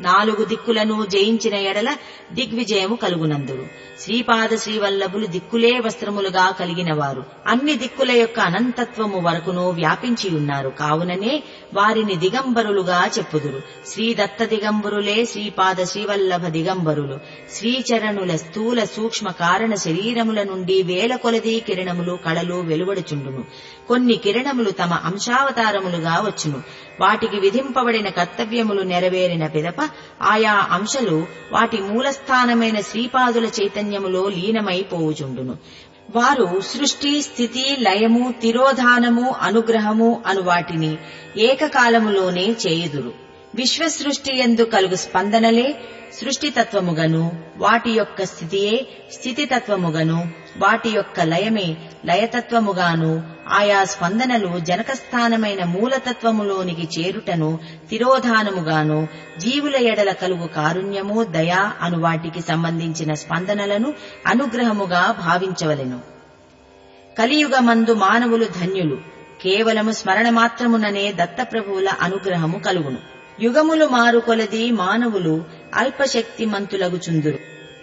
నాలుగు దిక్కులను జయించిన ఎడల దిగ్విజయము కలుగునందుడు శ్రీపాద శ్రీవల్లభులు దిక్కులే వస్త్రములుగా కలిగిన వారు అన్ని దిక్కుల యొక్క అనంతత్వము వరకును వ్యాపించి ఉన్నారు కావుననే వారిని దిగంబరులుగా చెప్పుదురు శ్రీ దత్త దిగంబరులే శ్రీపాద శ్రీవల్లభ దిగంబరులు శ్రీచరణుల స్థూల సూక్ష్మ కారణ శరీరముల నుండి వేల కొలది కిరణములు కళలు వెలువడుచుండును కొన్ని కిరణములు తమ అంశావతారములుగా వచ్చును వాటికి విధింపబడిన కర్తవ్యములు నెరవేరిన పిదప ఆయా అంశలు వాటి మూలస్థానమైన శ్రీపాదుల చైతన్యములో లీనమైపోవుచుండును వారు సృష్టి స్థితి లయము తిరోధానము అనుగ్రహము అను వాటిని ఏకకాలములోనే చేయుదురు విశ్వసృష్టి ఎందు కలుగు స్పందనలే సృష్టితత్వముగను వాటి యొక్క స్థితియే స్థితితత్వముగను వాటి యొక్క లయమే లయతత్వముగాను ఆయా స్పందనలు జనకస్థానమైన మూలతత్వములోనికి చేరుటను తిరోధానముగాను జీవుల ఎడల కలుగు కారుణ్యము దయా అను వాటికి సంబంధించిన స్పందనలను అనుగ్రహముగా భావించవలెను కలియుగమందు మానవులు ధన్యులు కేవలము స్మరణ మాత్రముననే దత్తప్రభువుల అనుగ్రహము కలుగును యుగములు మారు కొలది మానవులు అల్పశక్తిమంతులగుచుందురు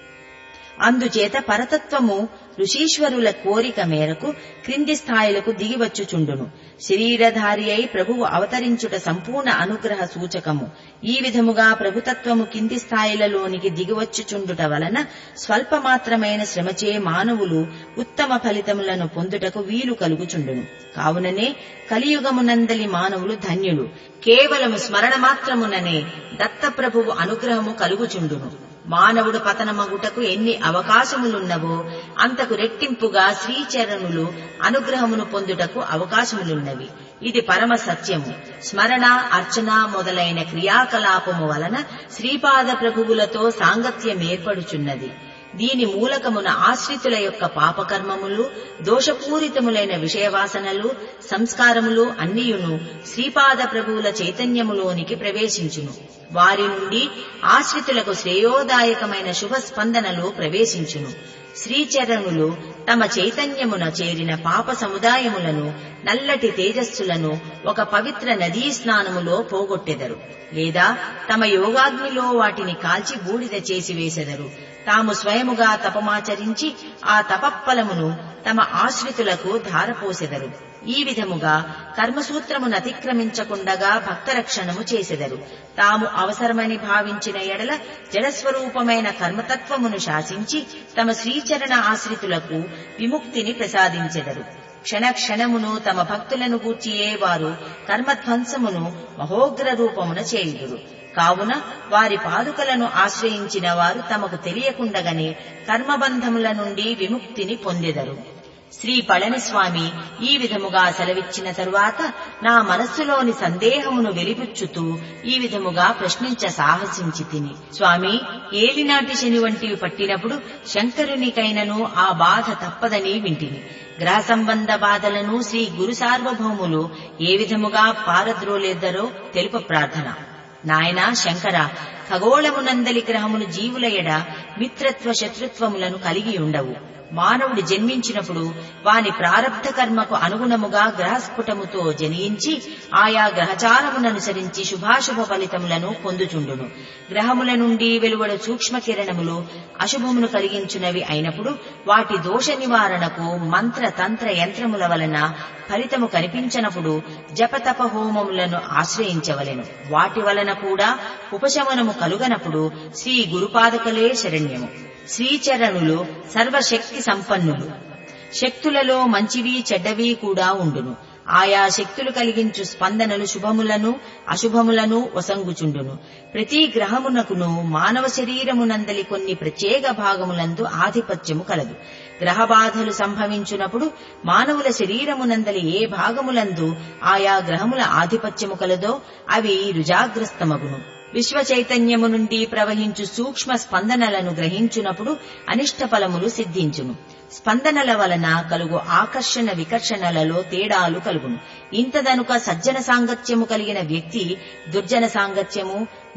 అందుచేత పరతత్వము ఋషీశ్వరుల కోరిక మేరకు క్రింది స్థాయిలకు దిగివచ్చుచుండును శరీరధారి అయి ప్రభువు అవతరించుట సంపూర్ణ అనుగ్రహ సూచకము ఈ విధముగా ప్రభుతత్వము కింది స్థాయిలలోనికి దిగివచ్చుచుండుట వలన స్వల్పమాత్రమైన శ్రమచే మానవులు ఉత్తమ ఫలితములను పొందుటకు వీలు కలుగుచుండును కావుననే కలియుగమునందలి మానవులు ధన్యులు కేవలము స్మరణ మాత్రముననే దత్తప్రభువు అనుగ్రహము కలుగుచుండును మానవుడు పతనమగుటకు ఎన్ని అవకాశములున్నవో అంతకు రెట్టింపుగా శ్రీచరణులు అనుగ్రహమును పొందుటకు అవకాశములున్నవి ఇది పరమ సత్యము స్మరణ అర్చన మొదలైన క్రియాకలాపము వలన శ్రీపాద ప్రభువులతో సాంగత్యం ఏర్పడుచున్నది దీని మూలకమున ఆశ్రితుల యొక్క పాపకర్మములు దోషపూరితములైన విషయవాసనలు సంస్కారములు అన్నియును శ్రీపాద ప్రభువుల చైతన్యములోనికి ప్రవేశించును వారి నుండి ఆశ్రితులకు శ్రేయోదాయకమైన శుభ స్పందనలు ప్రవేశించును శ్రీచరణులు తమ చైతన్యమున చేరిన పాప సముదాయములను నల్లటి తేజస్సులను ఒక పవిత్ర నదీ స్నానములో పోగొట్టెదరు లేదా తమ యోగాగ్నిలో వాటిని కాల్చి బూడిద చేసి వేసెదరు తాము స్వయముగా తపమాచరించి ఆ తపఫలమును తమ ఆశ్రితులకు ధారపోసెదరు ఈ విధముగా కర్మసూత్రమును అతిక్రమించకుండగా భక్తరక్షణము చేసెదరు తాము అవసరమని భావించిన ఎడల జడస్వరూపమైన కర్మతత్వమును శాసించి తమ శ్రీచరణ ఆశ్రితులకు విముక్తిని ప్రసాదించెదరు క్షణ క్షణమును తమ భక్తులను గూర్చియే వారు కర్మధ్వంసమును మహోగ్ర రూపమున చేయుదురు కావున వారి పాదుకలను ఆశ్రయించిన వారు తమకు తెలియకుండగానే కర్మబంధముల నుండి విముక్తిని పొందెదరు శ్రీ పళనిస్వామి ఈ విధముగా సెలవిచ్చిన తరువాత నా మనస్సులోని సందేహమును వెలిబుచ్చుతూ ఈ విధముగా ప్రశ్నించ సాహసించి తిని స్వామి ఏలినాటి శని వంటివి పట్టినప్పుడు శంకరునికైనను ఆ బాధ తప్పదని వింటిని గ్రహ సంబంధ బాధలను శ్రీ గురు సార్వభౌములు ఏ విధముగా పారద్రోలేద్దరో తెలుప ప్రార్థన నాయనా శంకర ఖగోళమునందలి గ్రహములు జీవుల ఎడ మిత్రత్వ శత్రుత్వములను కలిగి ఉండవు మానవుడు జన్మించినప్పుడు వాని ప్రారబ్ధ కర్మకు అనుగుణముగా గ్రహస్ఫుటముతో జనించి ఆయా గ్రహచారముననుసరించి శుభాశుభ ఫలితములను పొందుచుండును గ్రహముల నుండి వెలువడు సూక్ష్మ కిరణములు అశుభమును కలిగించునవి అయినప్పుడు వాటి దోష నివారణకు మంత్ర తంత్ర యంత్రముల వలన ఫలితము కనిపించనప్పుడు జపతప హోమములను ఆశ్రయించవలెను వాటి వలన కూడా ఉపశమనము కలుగనప్పుడు శ్రీ గురుపాదకలే శరణ్యము శ్రీచరణులు సర్వశక్తి సంపన్నులు శక్తులలో మంచివి చెడ్డవి కూడా ఉండును ఆయా శక్తులు కలిగించు స్పందనలు శుభములను అశుభములను వసంగుచుండును ప్రతి గ్రహమునకును మానవ శరీరమునందలి కొన్ని ప్రత్యేక భాగములందు ఆధిపత్యము కలదు గ్రహ బాధలు సంభవించునప్పుడు మానవుల శరీరమునందలి ఏ భాగములందు ఆయా గ్రహముల ఆధిపత్యము కలదో అవి రుజాగ్రస్తమగును విశ్వ చైతన్యము నుండి ప్రవహించు సూక్ష్మ స్పందనలను గ్రహించునప్పుడు అనిష్ట ఫలములు సిద్ధించును స్పందనల వలన కలుగు ఆకర్షణ వికర్షణలలో తేడాలు కలుగును ఇంతదనుక సజ్జన సాంగత్యము కలిగిన వ్యక్తి దుర్జన సాంగత్యము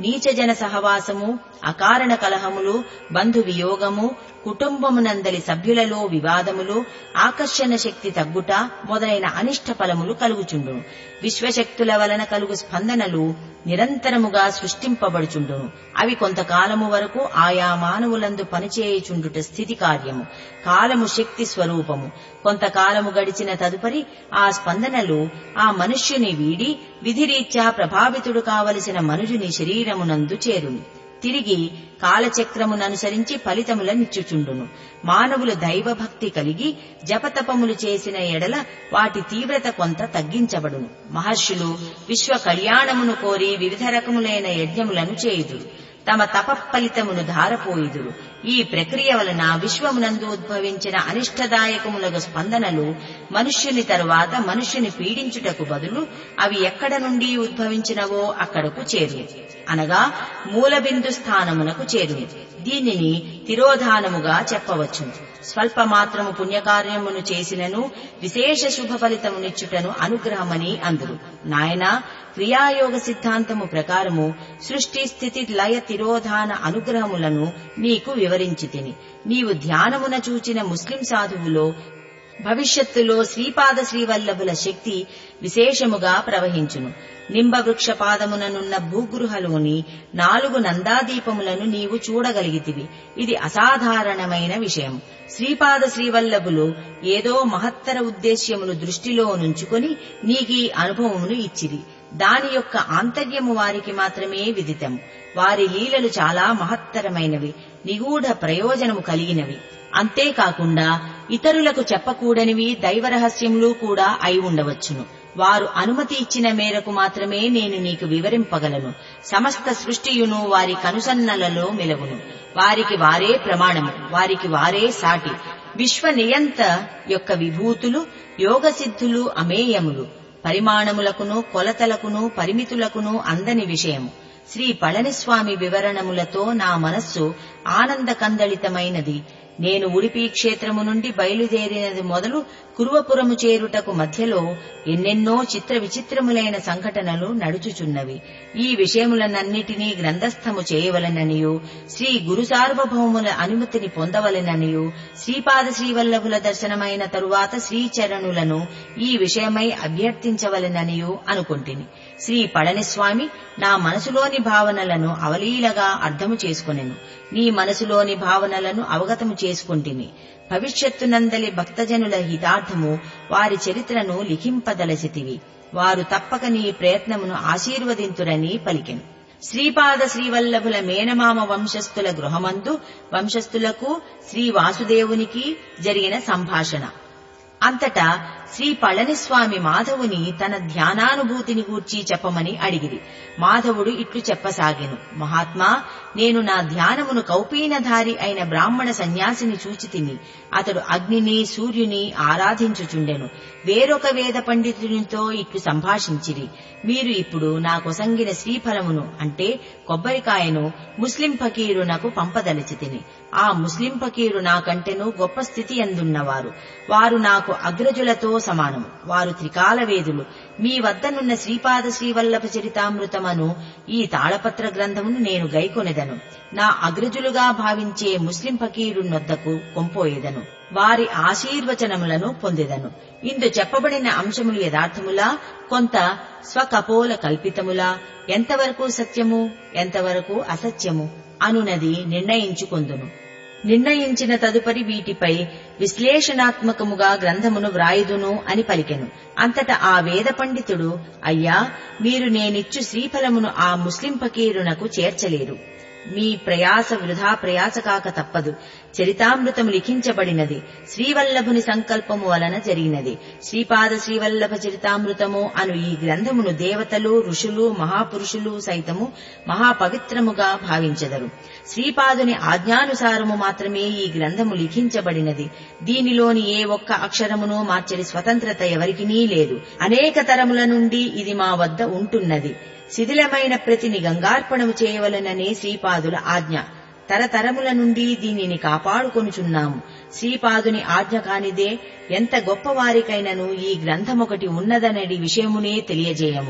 నీచజన సహవాసము అకారణ కలహములు బంధు వియోగము కుటుంబమునందలి సభ్యులలో వివాదములు ఆకర్షణ శక్తి తగ్గుట మొదలైన అనిష్ట ఫలములు కలుగుచుండును విశ్వశక్తుల వలన కలుగు స్పందనలు నిరంతరముగా సృష్టింపబడుచుండును అవి కొంతకాలము వరకు ఆయా మానవులందు పనిచేయుచుండుట స్థితి కార్యము కాలము శక్తి స్వరూపము కొంతకాలము గడిచిన తదుపరి ఆ స్పందనలు ఆ మనుష్యుని వీడి విధిరీత్యా ప్రభావితుడు కావలసిన మనుజుని శరీరమునందు చేరును తిరిగి కాలచక్రముననుసరించి ఫలితములనిచ్చుచుండును మానవులు దైవభక్తి కలిగి జపతపములు చేసిన ఎడల వాటి తీవ్రత కొంత తగ్గించబడును మహర్షులు విశ్వ కళ్యాణమును కోరి వివిధ రకములైన యజ్ఞములను చేయుదురు తమ తపఫలితమును ధారపోయిదురు ఈ ప్రక్రియ వలన విశ్వమునందు ఉద్భవించిన అనిష్టదాయకములకు స్పందనలు మనుష్యుని తరువాత మనుష్యుని పీడించుటకు బదులు అవి ఎక్కడ నుండి ఉద్భవించినవో అక్కడకు చేరు అనగా మూలబిందు స్థానమునకు చేరు దీనిని తిరోధానముగా చెప్పవచ్చును స్వల్ప మాత్రము పుణ్యకార్యమును చేసినను విశేష శుభ ఫలితమునిచ్చుటను అనుగ్రహమని అందురు నాయన క్రియాయోగ సిద్ధాంతము ప్రకారము సృష్టి స్థితి లయ తిరోధాన అనుగ్రహములను నీకు వివరించి తిని నీవు ధ్యానమున చూచిన ముస్లిం సాధువులో భవిష్యత్తులో శ్రీపాద శ్రీవల్లభుల శక్తి విశేషముగా ప్రవహించును నింబవృక్ష పాదముననున్న భూగృహలోని నాలుగు నందాదీపములను నీవు చూడగలిగితివి ఇది అసాధారణమైన విషయం శ్రీపాద శ్రీవల్లభులు ఏదో మహత్తర ఉద్దేశ్యమును దృష్టిలో నుంచుకొని నీకీ అనుభవమును ఇచ్చిరి దాని యొక్క ఆంతర్యము వారికి మాత్రమే విదితం వారి లీలలు చాలా మహత్తరమైనవి నిగూఢ ప్రయోజనము కలిగినవి అంతేకాకుండా ఇతరులకు చెప్పకూడనివి దైవరహస్యములు కూడా అయి ఉండవచ్చును వారు అనుమతి ఇచ్చిన మేరకు మాత్రమే నేను నీకు వివరింపగలను సమస్త సృష్టియును వారి కనుసన్నలలో మెలవును వారికి వారే ప్రమాణము వారికి వారే సాటి విశ్వ నియంత యొక్క విభూతులు యోగ సిద్ధులు అమేయములు పరిమాణములకును కొలతలకును పరిమితులకును అందని విషయము శ్రీ పళనిస్వామి వివరణములతో నా మనస్సు ఆనందకందళితమైనది నేను ఉడిపి క్షేత్రము నుండి బయలుదేరినది మొదలు కురువపురము చేరుటకు మధ్యలో ఎన్నెన్నో చిత్ర విచిత్రములైన సంఘటనలు నడుచుచున్నవి ఈ విషయములనన్నిటినీ గ్రంథస్థము చేయవలననియు శ్రీ గురు సార్వభౌముల అనుమతిని పొందవలననియు శ్రీపాద శ్రీవల్లభుల దర్శనమైన తరువాత శ్రీచరణులను ఈ విషయమై అభ్యర్థించవలననియు అనుకుంటుని శ్రీ పళనిస్వామి నా మనసులోని భావనలను అవలీలగా అర్థము చేసుకొనెను నీ మనసులోని భావనలను అవగతము చేసుకుంటుని భవిష్యత్తునందలి భక్తజనుల హితార్థము వారి చరిత్రను లిఖింపదలసితివి వారు తప్పక నీ ప్రయత్నమును ఆశీర్వదింతురని పలికెను శ్రీపాద శ్రీవల్లభుల మేనమామ వంశస్థుల గృహమందు వంశస్థులకు శ్రీ వాసుదేవునికి జరిగిన సంభాషణ అంతటా శ్రీ పళనిస్వామి మాధవుని తన ధ్యానానుభూతిని గూర్చి చెప్పమని అడిగిరి మాధవుడు ఇట్లు చెప్పసాగెను మహాత్మా నేను నా ధ్యానమును కౌపీనధారి అయిన బ్రాహ్మణ సన్యాసిని చూచి తిని అతడు అగ్నిని సూర్యుని ఆరాధించుచుండెను వేరొక వేద పండితునితో ఇట్లు సంభాషించిరి మీరు ఇప్పుడు నా కొసంగిన శ్రీఫలమును అంటే కొబ్బరికాయను ముస్లిం ఫకీరునకు పంపదలిచి తిని ఆ ముస్లిం ఫకీరు నాకంటెను గొప్ప స్థితి ఎందున్నవారు వారు నాకు అగ్రజులతో సమానము వారు త్రికాల వేదులు మీ వద్దనున్న శ్రీపాద శ్రీవల్లభ చరితామృతమను ఈ తాళపత్ర గ్రంథమును నేను గైకొనెదను నా అగ్రజులుగా భావించే ముస్లిం ఫకీరునొద్దకు కొంపోయేదను వారి ఆశీర్వచనములను పొందెదను ఇందు చెప్పబడిన అంశములు యథార్థములా కొంత స్వకపోల కల్పితములా ఎంతవరకు సత్యము ఎంతవరకు అసత్యము అనునది నిర్ణయించుకొందును నిర్ణయించిన తదుపరి వీటిపై విశ్లేషణాత్మకముగా గ్రంథమును వ్రాయుదును అని పలికెను అంతట ఆ వేద పండితుడు అయ్యా మీరు నేనిచ్చు శ్రీఫలమును ఆ ముస్లిం ఫకీరునకు చేర్చలేరు మీ ప్రయాస వృధా ప్రయాస కాక తప్పదు చరితామృతము లిఖించబడినది శ్రీవల్లభుని సంకల్పము వలన జరిగినది శ్రీపాద శ్రీవల్లభ చరితామృతము అను ఈ గ్రంథమును దేవతలు ఋషులు మహాపురుషులు సైతము మహాపవిత్రముగా భావించెదరు శ్రీపాదుని ఆజ్ఞానుసారము మాత్రమే ఈ గ్రంథము లిఖించబడినది దీనిలోని ఏ ఒక్క అక్షరమును మార్చని స్వతంత్రత ఎవరికినీ లేదు అనేక తరముల నుండి ఇది మా వద్ద ఉంటున్నది శిథిలమైన ప్రతిని గంగార్పణము చేయవలననే శ్రీపాదుల ఆజ్ఞ తరతరముల నుండి దీనిని కాపాడుకొనుచున్నాము శ్రీపాదుని ఆజ్ఞ కానిదే ఎంత గొప్పవారికైనను ఈ గ్రంథమొకటి ఉన్నదనడి విషయమునే తెలియజేయము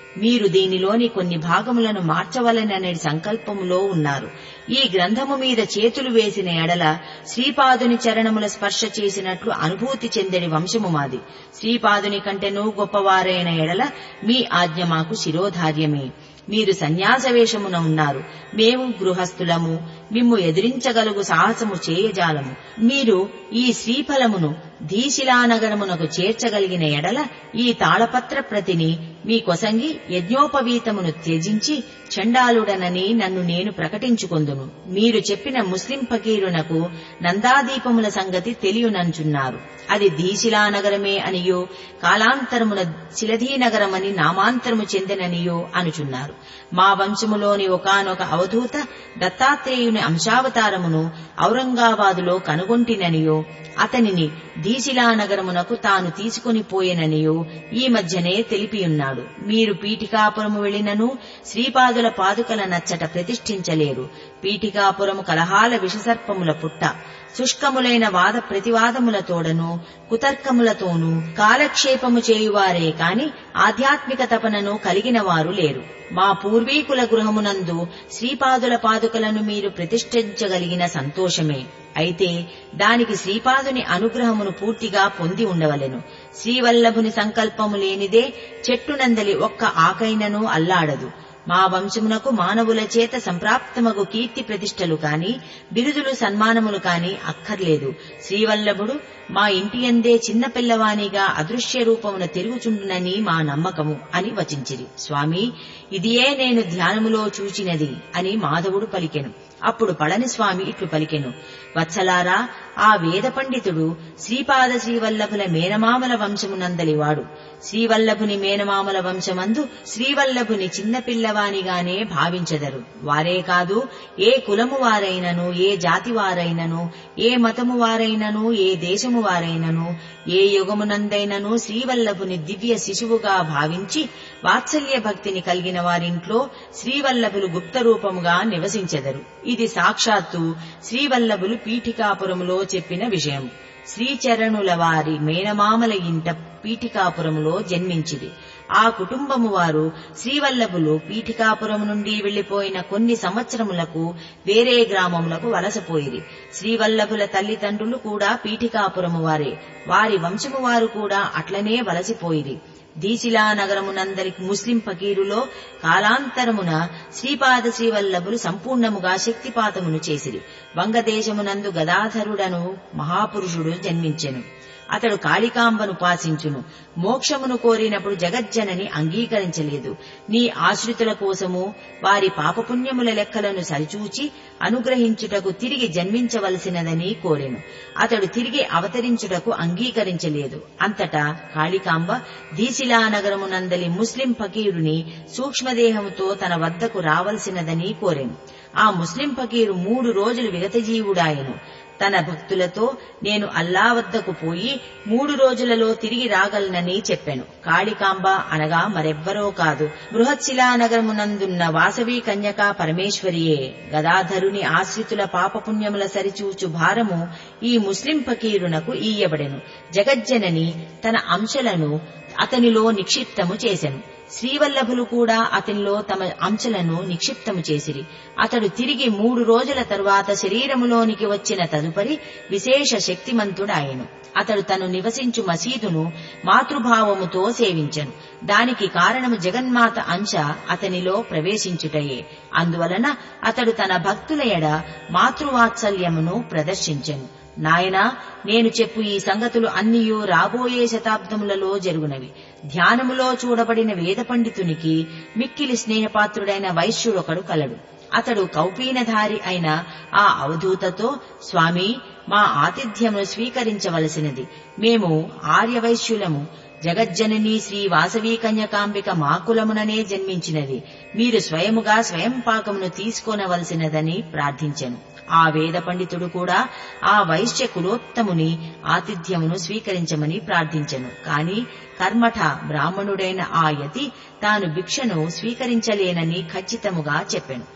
మీరు దీనిలోని కొన్ని భాగములను మార్చవలననే సంకల్పములో ఉన్నారు ఈ గ్రంథము మీద చేతులు వేసిన ఎడల శ్రీపాదుని చరణముల స్పర్శ చేసినట్లు అనుభూతి చెందడి వంశము మాది శ్రీపాదుని కంటెనూ గొప్పవారైన ఎడల మీ ఆజ్ఞ మాకు శిరోధార్యమే మీరు సన్యాస వేషమున ఉన్నారు మేము గృహస్థులము మిమ్ము ఎదిరించగలుగు సాహసము చేయజాలము మీరు ఈ శ్రీఫలమును ధీశిలానగరమునకు చేర్చగలిగిన ఎడల ఈ తాళపత్ర ప్రతిని మీ కొసంగి యజ్ఞోపవీతమును త్యజించి చండాలుడనని నన్ను నేను ప్రకటించుకొందును మీరు చెప్పిన ముస్లిం ఫకీరునకు నందాదీపముల సంగతి తెలియనంచున్నారు అది దీశిలానగరమే అనియో కాలాంతరమున శిలధీనగరమని నామాంతరము చెందిననియో అనుచున్నారు మా వంశములోని ఒకనొక అవధూత దత్తాత్రేయుని అంశావతారమును ఔరంగాబాదులో కనుగొంటిననియో అతనిని దీశిలానగరమునకు తాను తీసుకుని పోయెననియో ఈ మధ్యనే తెలిపియున్నాడు మీరు పీఠికాపురము వెళ్ళినను శ్రీపాదుల పాదుకల నచ్చట ప్రతిష్ఠించలేరు పీఠికాపురము కలహాల విషసర్పముల పుట్ట శుష్కములైన వాద ప్రతివాదములతోడను కుతర్కములతోనూ కాలక్షేపము చేయువారే కాని ఆధ్యాత్మిక తపనను కలిగిన వారు లేరు మా పూర్వీకుల గృహమునందు శ్రీపాదుల పాదుకలను మీరు ప్రతిష్ఠించగలిగిన సంతోషమే అయితే దానికి శ్రీపాదుని అనుగ్రహమును పూర్తిగా పొంది ఉండవలెను శ్రీవల్లభుని సంకల్పము లేనిదే చెట్టునందలి ఒక్క ఆకైనను అల్లాడదు మా వంశమునకు మానవుల చేత సంప్రాప్తమగు కీర్తి ప్రతిష్టలు కాని బిరుదులు సన్మానములు కాని అక్కర్లేదు శ్రీవల్లభుడు మా ఇంటి అందే చిన్న పిల్లవానిగా అదృశ్య రూపమున తిరుగుచుండునని మా నమ్మకము అని వచించిరి స్వామి ఇదియే నేను ధ్యానములో చూచినది అని మాధవుడు పలికెను అప్పుడు పళనిస్వామి ఇట్లు పలికెను వత్సలారా ఆ వేద పండితుడు శ్రీపాద శ్రీవల్లభుల మేనమామల వంశమునందలివాడు శ్రీవల్లభుని మేనమామల వంశమందు శ్రీవల్లభుని చిన్నపిల్లవానిగానే భావించెదరు వారే కాదు ఏ కులము వారైనను ఏ జాతి వారైనను ఏ మతము వారైనను ఏ దేశము వారైనను ఏ యుగమునందైనను శ్రీవల్లభుని దివ్య శిశువుగా భావించి వాత్సల్య భక్తిని కలిగిన వారింట్లో శ్రీవల్లభులు గుప్త రూపముగా నివసించెదరు ఇది సాక్షాత్తు శ్రీవల్లభులు పీఠికాపురములో చెప్పిన విషయం శ్రీచరణుల వారి మేనమామల ఇంట పీఠికాపురములో జన్మించిది ఆ కుటుంబము వారు శ్రీవల్లభులు పీఠికాపురం నుండి వెళ్లిపోయిన కొన్ని సంవత్సరములకు వేరే గ్రామములకు వలసపోయిరి శ్రీవల్లభుల తల్లిదండ్రులు కూడా పీఠికాపురము వారే వారి వంశము వారు కూడా అట్లనే వలసిపోయిరి దీశిలా నగరమునందరికి ముస్లిం ఫకీరులో కాలాంతరమున శ్రీపాద శ్రీవల్లభులు సంపూర్ణముగా శక్తిపాతమును చేసిరి వంగదేశమునందు గదాధరుడను మహాపురుషుడు జన్మించెను అతడు కాళికాంబను ఉపాసించును మోక్షమును కోరినప్పుడు జగజ్జనని అంగీకరించలేదు నీ ఆశ్రితుల కోసము వారి పాపపుణ్యముల లెక్కలను సరిచూచి అనుగ్రహించుటకు తిరిగి జన్మించవలసినదని కోరెను అతడు తిరిగి అవతరించుటకు అంగీకరించలేదు అంతటా కాళికాంబ దీశిలా నగరమునందలి ముస్లిం ఫకీరుని సూక్ష్మదేహముతో తన వద్దకు రావలసినదని కోరెను ఆ ముస్లిం ఫకీరు మూడు రోజులు విగతజీవుడాయను తన భక్తులతో నేను అల్లా వద్దకు పోయి మూడు రోజులలో తిరిగి రాగలనని చెప్పాను కాళికాంబ అనగా మరెవ్వరో కాదు బృహత్శిలా నగరమునందున్న వాసవి కన్యకా పరమేశ్వరియే గదాధరుని ఆశ్రితుల పాపపుణ్యముల సరిచూచు భారము ఈ ముస్లిం ఫకీరునకు ఈయబడెను జగజ్జనని తన అంశలను అతనిలో నిక్షిప్తము చేసెను శ్రీవల్లభులు కూడా అతనిలో తమ అంశలను నిక్షిప్తము చేసిరి అతడు తిరిగి మూడు రోజుల తరువాత శరీరములోనికి వచ్చిన తదుపరి విశేష శక్తిమంతుడాయను అతడు తను నివసించు మసీదును మాతృభావముతో సేవించను దానికి కారణము జగన్మాత అంశ అతనిలో ప్రవేశించుటయే అందువలన అతడు తన భక్తుల ఎడ మాతృవాత్సల్యమును ప్రదర్శించెను నాయనా నేను చెప్పు ఈ సంగతులు అన్నియూ రాబోయే శతాబ్దములలో జరుగునవి ధ్యానములో చూడబడిన వేద పండితునికి మిక్కిలి స్నేహపాత్రుడైన వైశ్యుడొకడు కలడు అతడు కౌపీనధారి అయిన ఆ అవధూతతో స్వామి మా ఆతిథ్యమును స్వీకరించవలసినది మేము ఆర్యవైశ్యులము జగజ్జనని శ్రీ వాసవీ కన్యకాంబిక మా కులముననే జన్మించినది మీరు స్వయముగా స్వయం పాకమును తీసుకొనవలసినదని ప్రార్థించెను ఆ వేద పండితుడు కూడా ఆ వైశ్య కులోత్తముని ఆతిథ్యమును స్వీకరించమని ప్రార్థించెను కాని కర్మఠ బ్రాహ్మణుడైన ఆ యతి తాను భిక్షను స్వీకరించలేనని ఖచ్చితముగా చెప్పెను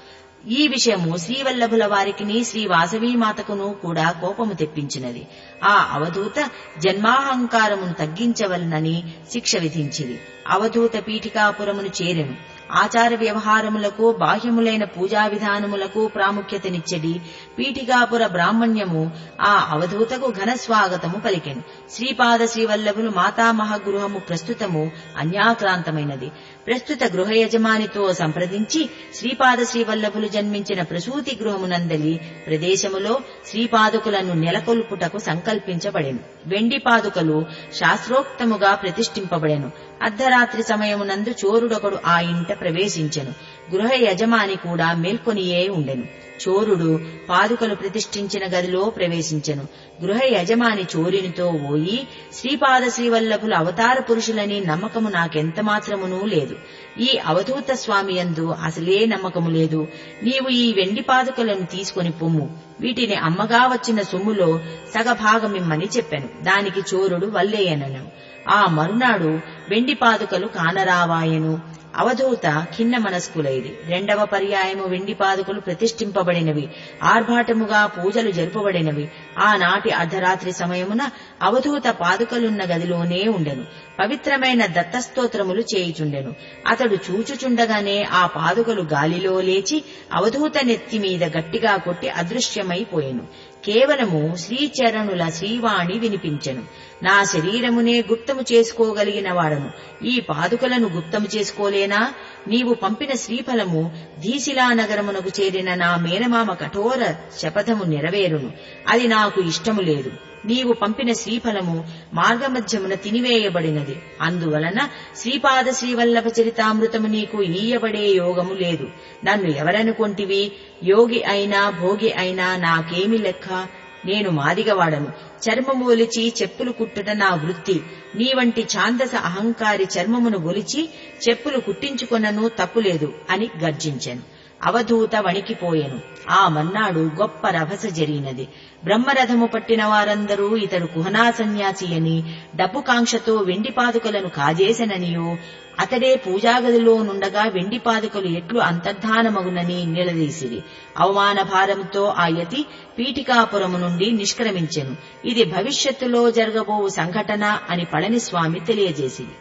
ఈ విషయము శ్రీవల్లభుల వారికిని శ్రీ వాసవీమాతకును కూడా కోపము తెప్పించినది ఆ అవధూత జన్మాహంకారమును తగ్గించవలనని శిక్ష విధించిది అవధూత పీఠికాపురమును చేరెను ఆచార వ్యవహారములకు బాహ్యములైన పూజా విధానములకు ప్రాముఖ్యతనిచ్చడి పీఠికాపుర బ్రాహ్మణ్యము ఆ అవధూతకు ఘన స్వాగతము పలికెను శ్రీపాద శ్రీవల్లభులు మాతామహ గృహము ప్రస్తుతము అన్యాక్రాంతమైనది ప్రస్తుత గృహ యజమానితో సంప్రదించి శ్రీపాద శ్రీవల్లభులు జన్మించిన ప్రసూతి గృహమునందలి ప్రదేశములో శ్రీపాదుకులను నెలకొల్పుటకు సంకల్పించబడెను వెండి పాదుకలు శాస్త్రోక్తముగా ప్రతిష్ఠింపబడెను అర్ధరాత్రి సమయమునందు చోరుడొకడు ఆ ఇంట ప్రవేశించెను గృహ యజమాని కూడా మేల్కొనియే ఉండెను చోరుడు పాదుకలు ప్రతిష్ఠించిన గదిలో ప్రవేశించెను గృహ యజమాని చోరినితో పోయి శ్రీపాద శ్రీవల్లభుల అవతార పురుషులని నమ్మకము నాకెంత మాత్రమునూ లేదు ఈ అవధూత స్వామి యందు అసలే నమ్మకము లేదు నీవు ఈ వెండి పాదుకలను తీసుకొని పొమ్ము వీటిని అమ్మగా వచ్చిన సొమ్ములో సగభాగమిమ్మని చెప్పాను దానికి చోరుడు వల్లేయనను ఆ మరునాడు వెండి పాదుకలు కానరావాయను అవధూత ఖిన్న మనస్కులైది రెండవ పర్యాయము వెండి పాదుకలు ప్రతిష్ఠింపబడినవి ఆర్భాటముగా పూజలు జరుపబడినవి ఆనాటి అర్ధరాత్రి సమయమున అవధూత పాదుకలున్న గదిలోనే ఉండెను పవిత్రమైన దత్తస్తోత్రములు చేయుచుండెను అతడు చూచుచుండగానే ఆ పాదుకలు గాలిలో లేచి అవధూత నెత్తి మీద గట్టిగా కొట్టి అదృశ్యమైపోయెను కేవలము శ్రీచరణుల శ్రీవాణి వినిపించెను నా శరీరమునే గుప్తము చేసుకోగలిగిన వాడను ఈ పాదుకలను గుప్తము చేసుకోలేనా నీవు పంపిన శ్రీఫలము ధీశిలా నగరమునకు చేరిన నా మేనమామ కఠోర శపథము నెరవేరును అది నాకు ఇష్టము లేదు నీవు పంపిన శ్రీఫలము మార్గమధ్యమున తినివేయబడినది అందువలన శ్రీపాద శ్రీవల్లభ చరితామృతము నీకు ఈయబడే యోగము లేదు నన్ను ఎవరనుకొంటివి యోగి అయినా భోగి అయినా నాకేమి లెక్క నేను మాదిగవాడను చర్మము ఒలిచి చెప్పులు కుట్టుట నా వృత్తి నీ వంటి ఛాందస అహంకారి చర్మమును ఒలిచి చెప్పులు కుట్టించుకొనను తప్పులేదు అని గర్జించాను అవధూత వణికిపోయెను ఆ మన్నాడు గొప్ప రభస జరిగినది బ్రహ్మరథము పట్టిన వారందరూ ఇతడు కుహనా సన్యాసి అని డబ్బు కాంక్షతో వెండి పాదుకలను కాజేసననియో అతడే పూజాగదిలో నుండగా వెండి పాదుకలు ఎట్లు అంతర్ధానమగునని నిలదీసిరి అవమాన భారంతో ఆ యతి పీఠికాపురము నుండి నిష్క్రమించెను ఇది భవిష్యత్తులో జరగబోవు సంఘటన అని పళనిస్వామి తెలియజేసింది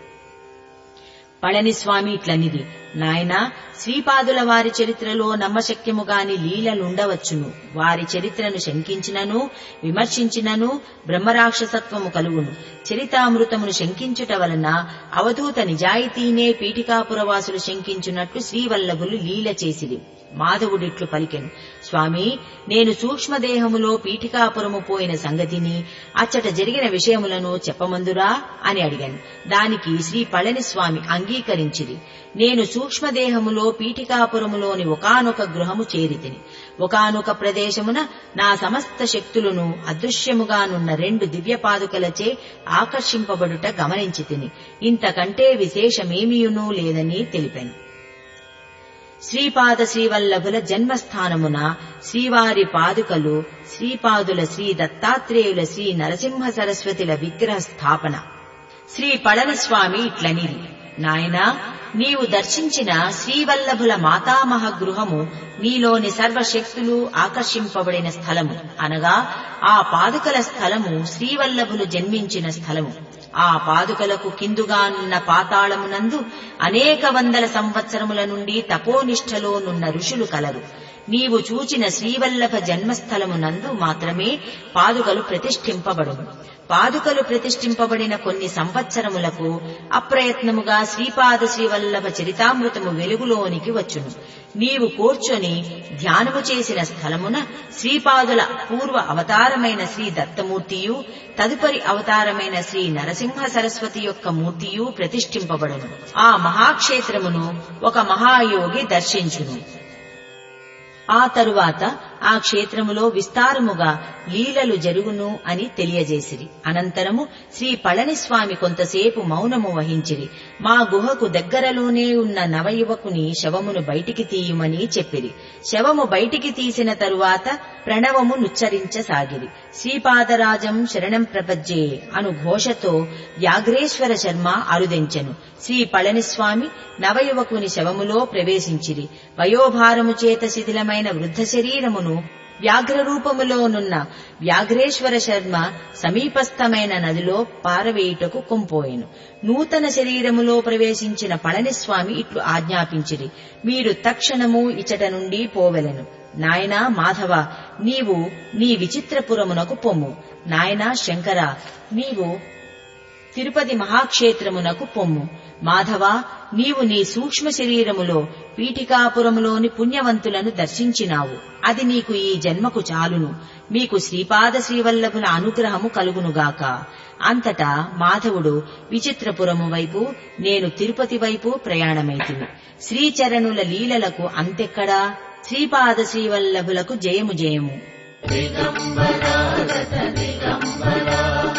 పళనిస్వామి ఇట్లనిది నాయనా శ్రీపాదుల వారి చరిత్రలో నమ్మశక్యముగాని లీలలుండవచ్చును వారి చరిత్రను శంకించినను విమర్శించినను బ్రహ్మరాక్షసత్వము కలుగును చరితామృతమును శంకించుట వలన అవధూత నిజాయితీనే పీఠికాపురవాసులు శంకించున్నట్లు శ్రీవల్లభులు లీల చేసిరి మాధవుడిట్లు పలికెను స్వామి నేను సూక్ష్మదేహములో పీఠికాపురము పోయిన సంగతిని అచ్చట జరిగిన విషయములను చెప్పమందురా అని అడిగాను దానికి శ్రీ పళనిస్వామి అంగీకరించిరి నేను సూక్ష్మదేహములో పీఠికాపురములోని ఒకనొక గృహము చేరితిని ఒకనొక ప్రదేశమున నా సమస్త శక్తులను అదృశ్యముగానున్న రెండు దివ్యపాదుకలచే ఆకర్షింపబడుట గమనించి తిని ఇంతకంటే విశేషమేమియునూ లేదని తెలిపాను శ్రీపాద శ్రీవల్లభుల జన్మస్థానమున శ్రీవారి పాదుకలు శ్రీపాదుల శ్రీ దత్తాత్రేయుల శ్రీ నరసింహ సరస్వతిల విగ్రహ స్థాపన శ్రీ పళనిస్వామి ఇట్లనిది నాయనా నీవు దర్శించిన శ్రీవల్లభుల మాతామహ గృహము నీలోని సర్వశక్తులు ఆకర్షింపబడిన స్థలము అనగా ఆ పాదుకల స్థలము శ్రీవల్లభులు జన్మించిన స్థలము ఆ పాదుకలకు కిందుగానున్న పాతాళమునందు అనేక వందల సంవత్సరముల నుండి తపోనిష్టలో నున్న ఋషులు కలరు నీవు చూచిన శ్రీవల్లభ జన్మస్థలమునందు మాత్రమే పాదుకలు ప్రతిష్ఠింపబడును పాదుకలు ప్రతిష్ఠింపబడిన కొన్ని సంవత్సరములకు అప్రయత్నముగా శ్రీపాద శ్రీవల్లభ చరితామృతము వెలుగులోనికి వచ్చును నీవు కూర్చొని ధ్యానము చేసిన స్థలమున శ్రీపాదుల పూర్వ అవతారమైన శ్రీ దత్తమూర్తియు తదుపరి అవతారమైన శ్రీ నరసింహ సరస్వతి యొక్క మూర్తియు ప్రతిష్ఠింపబడును ఆ మహాక్షేత్రమును ఒక మహాయోగి దర్శించును ఆ తరువాత ఆ క్షేత్రములో విస్తారముగా లీలలు జరుగును అని తెలియజేసిరి అనంతరము శ్రీ పళనిస్వామి కొంతసేపు మౌనము వహించిరి మా గుహకు దగ్గరలోనే ఉన్న నవయువకుని శవమును బయటికి తీయుమని చెప్పిరి శవము బయటికి తీసిన తరువాత ప్రణవము నుచ్చరించసాగిరి శ్రీపాదరాజం శరణం ప్రపజ్జే అను ఘోషతో వ్యాఘ్రేశ్వర శర్మ అరుదెంచెను శ్రీ పళనిస్వామి నవయువకుని శవములో ప్రవేశించిరి వయోభారము చేత శిథిలమైన వృద్ధ శరీరమును వ్యాఘ్ర రూపములోనున్న వ్యాఘ్రేశ్వర శర్మ సమీపస్థమైన నదిలో పారవేయుటకు కొంపోయెను నూతన శరీరములో ప్రవేశించిన పళనిస్వామి ఇట్లు ఆజ్ఞాపించిరి మీరు తక్షణము ఇచట నుండి పోవెలను నాయనా మాధవ నీవు నీ విచిత్రపురమునకు పొమ్ము నాయనా శంకర నీవు తిరుపతి మహాక్షేత్రమునకు పొమ్ము మాధవ నీవు నీ సూక్ష్మ శరీరములో పీఠికాపురములోని పుణ్యవంతులను దర్శించినావు అది నీకు ఈ జన్మకు చాలును మీకు శ్రీపాద శ్రీవల్లభుల అనుగ్రహము కలుగునుగాక అంతటా మాధవుడు విచిత్రపురము వైపు నేను తిరుపతి వైపు ప్రయాణమైతిని శ్రీచరణుల లీలలకు అంతెక్కడా శ్రీపాద శ్రీవల్లభులకు జయము జయము దిగంబరా గత దిగంబరా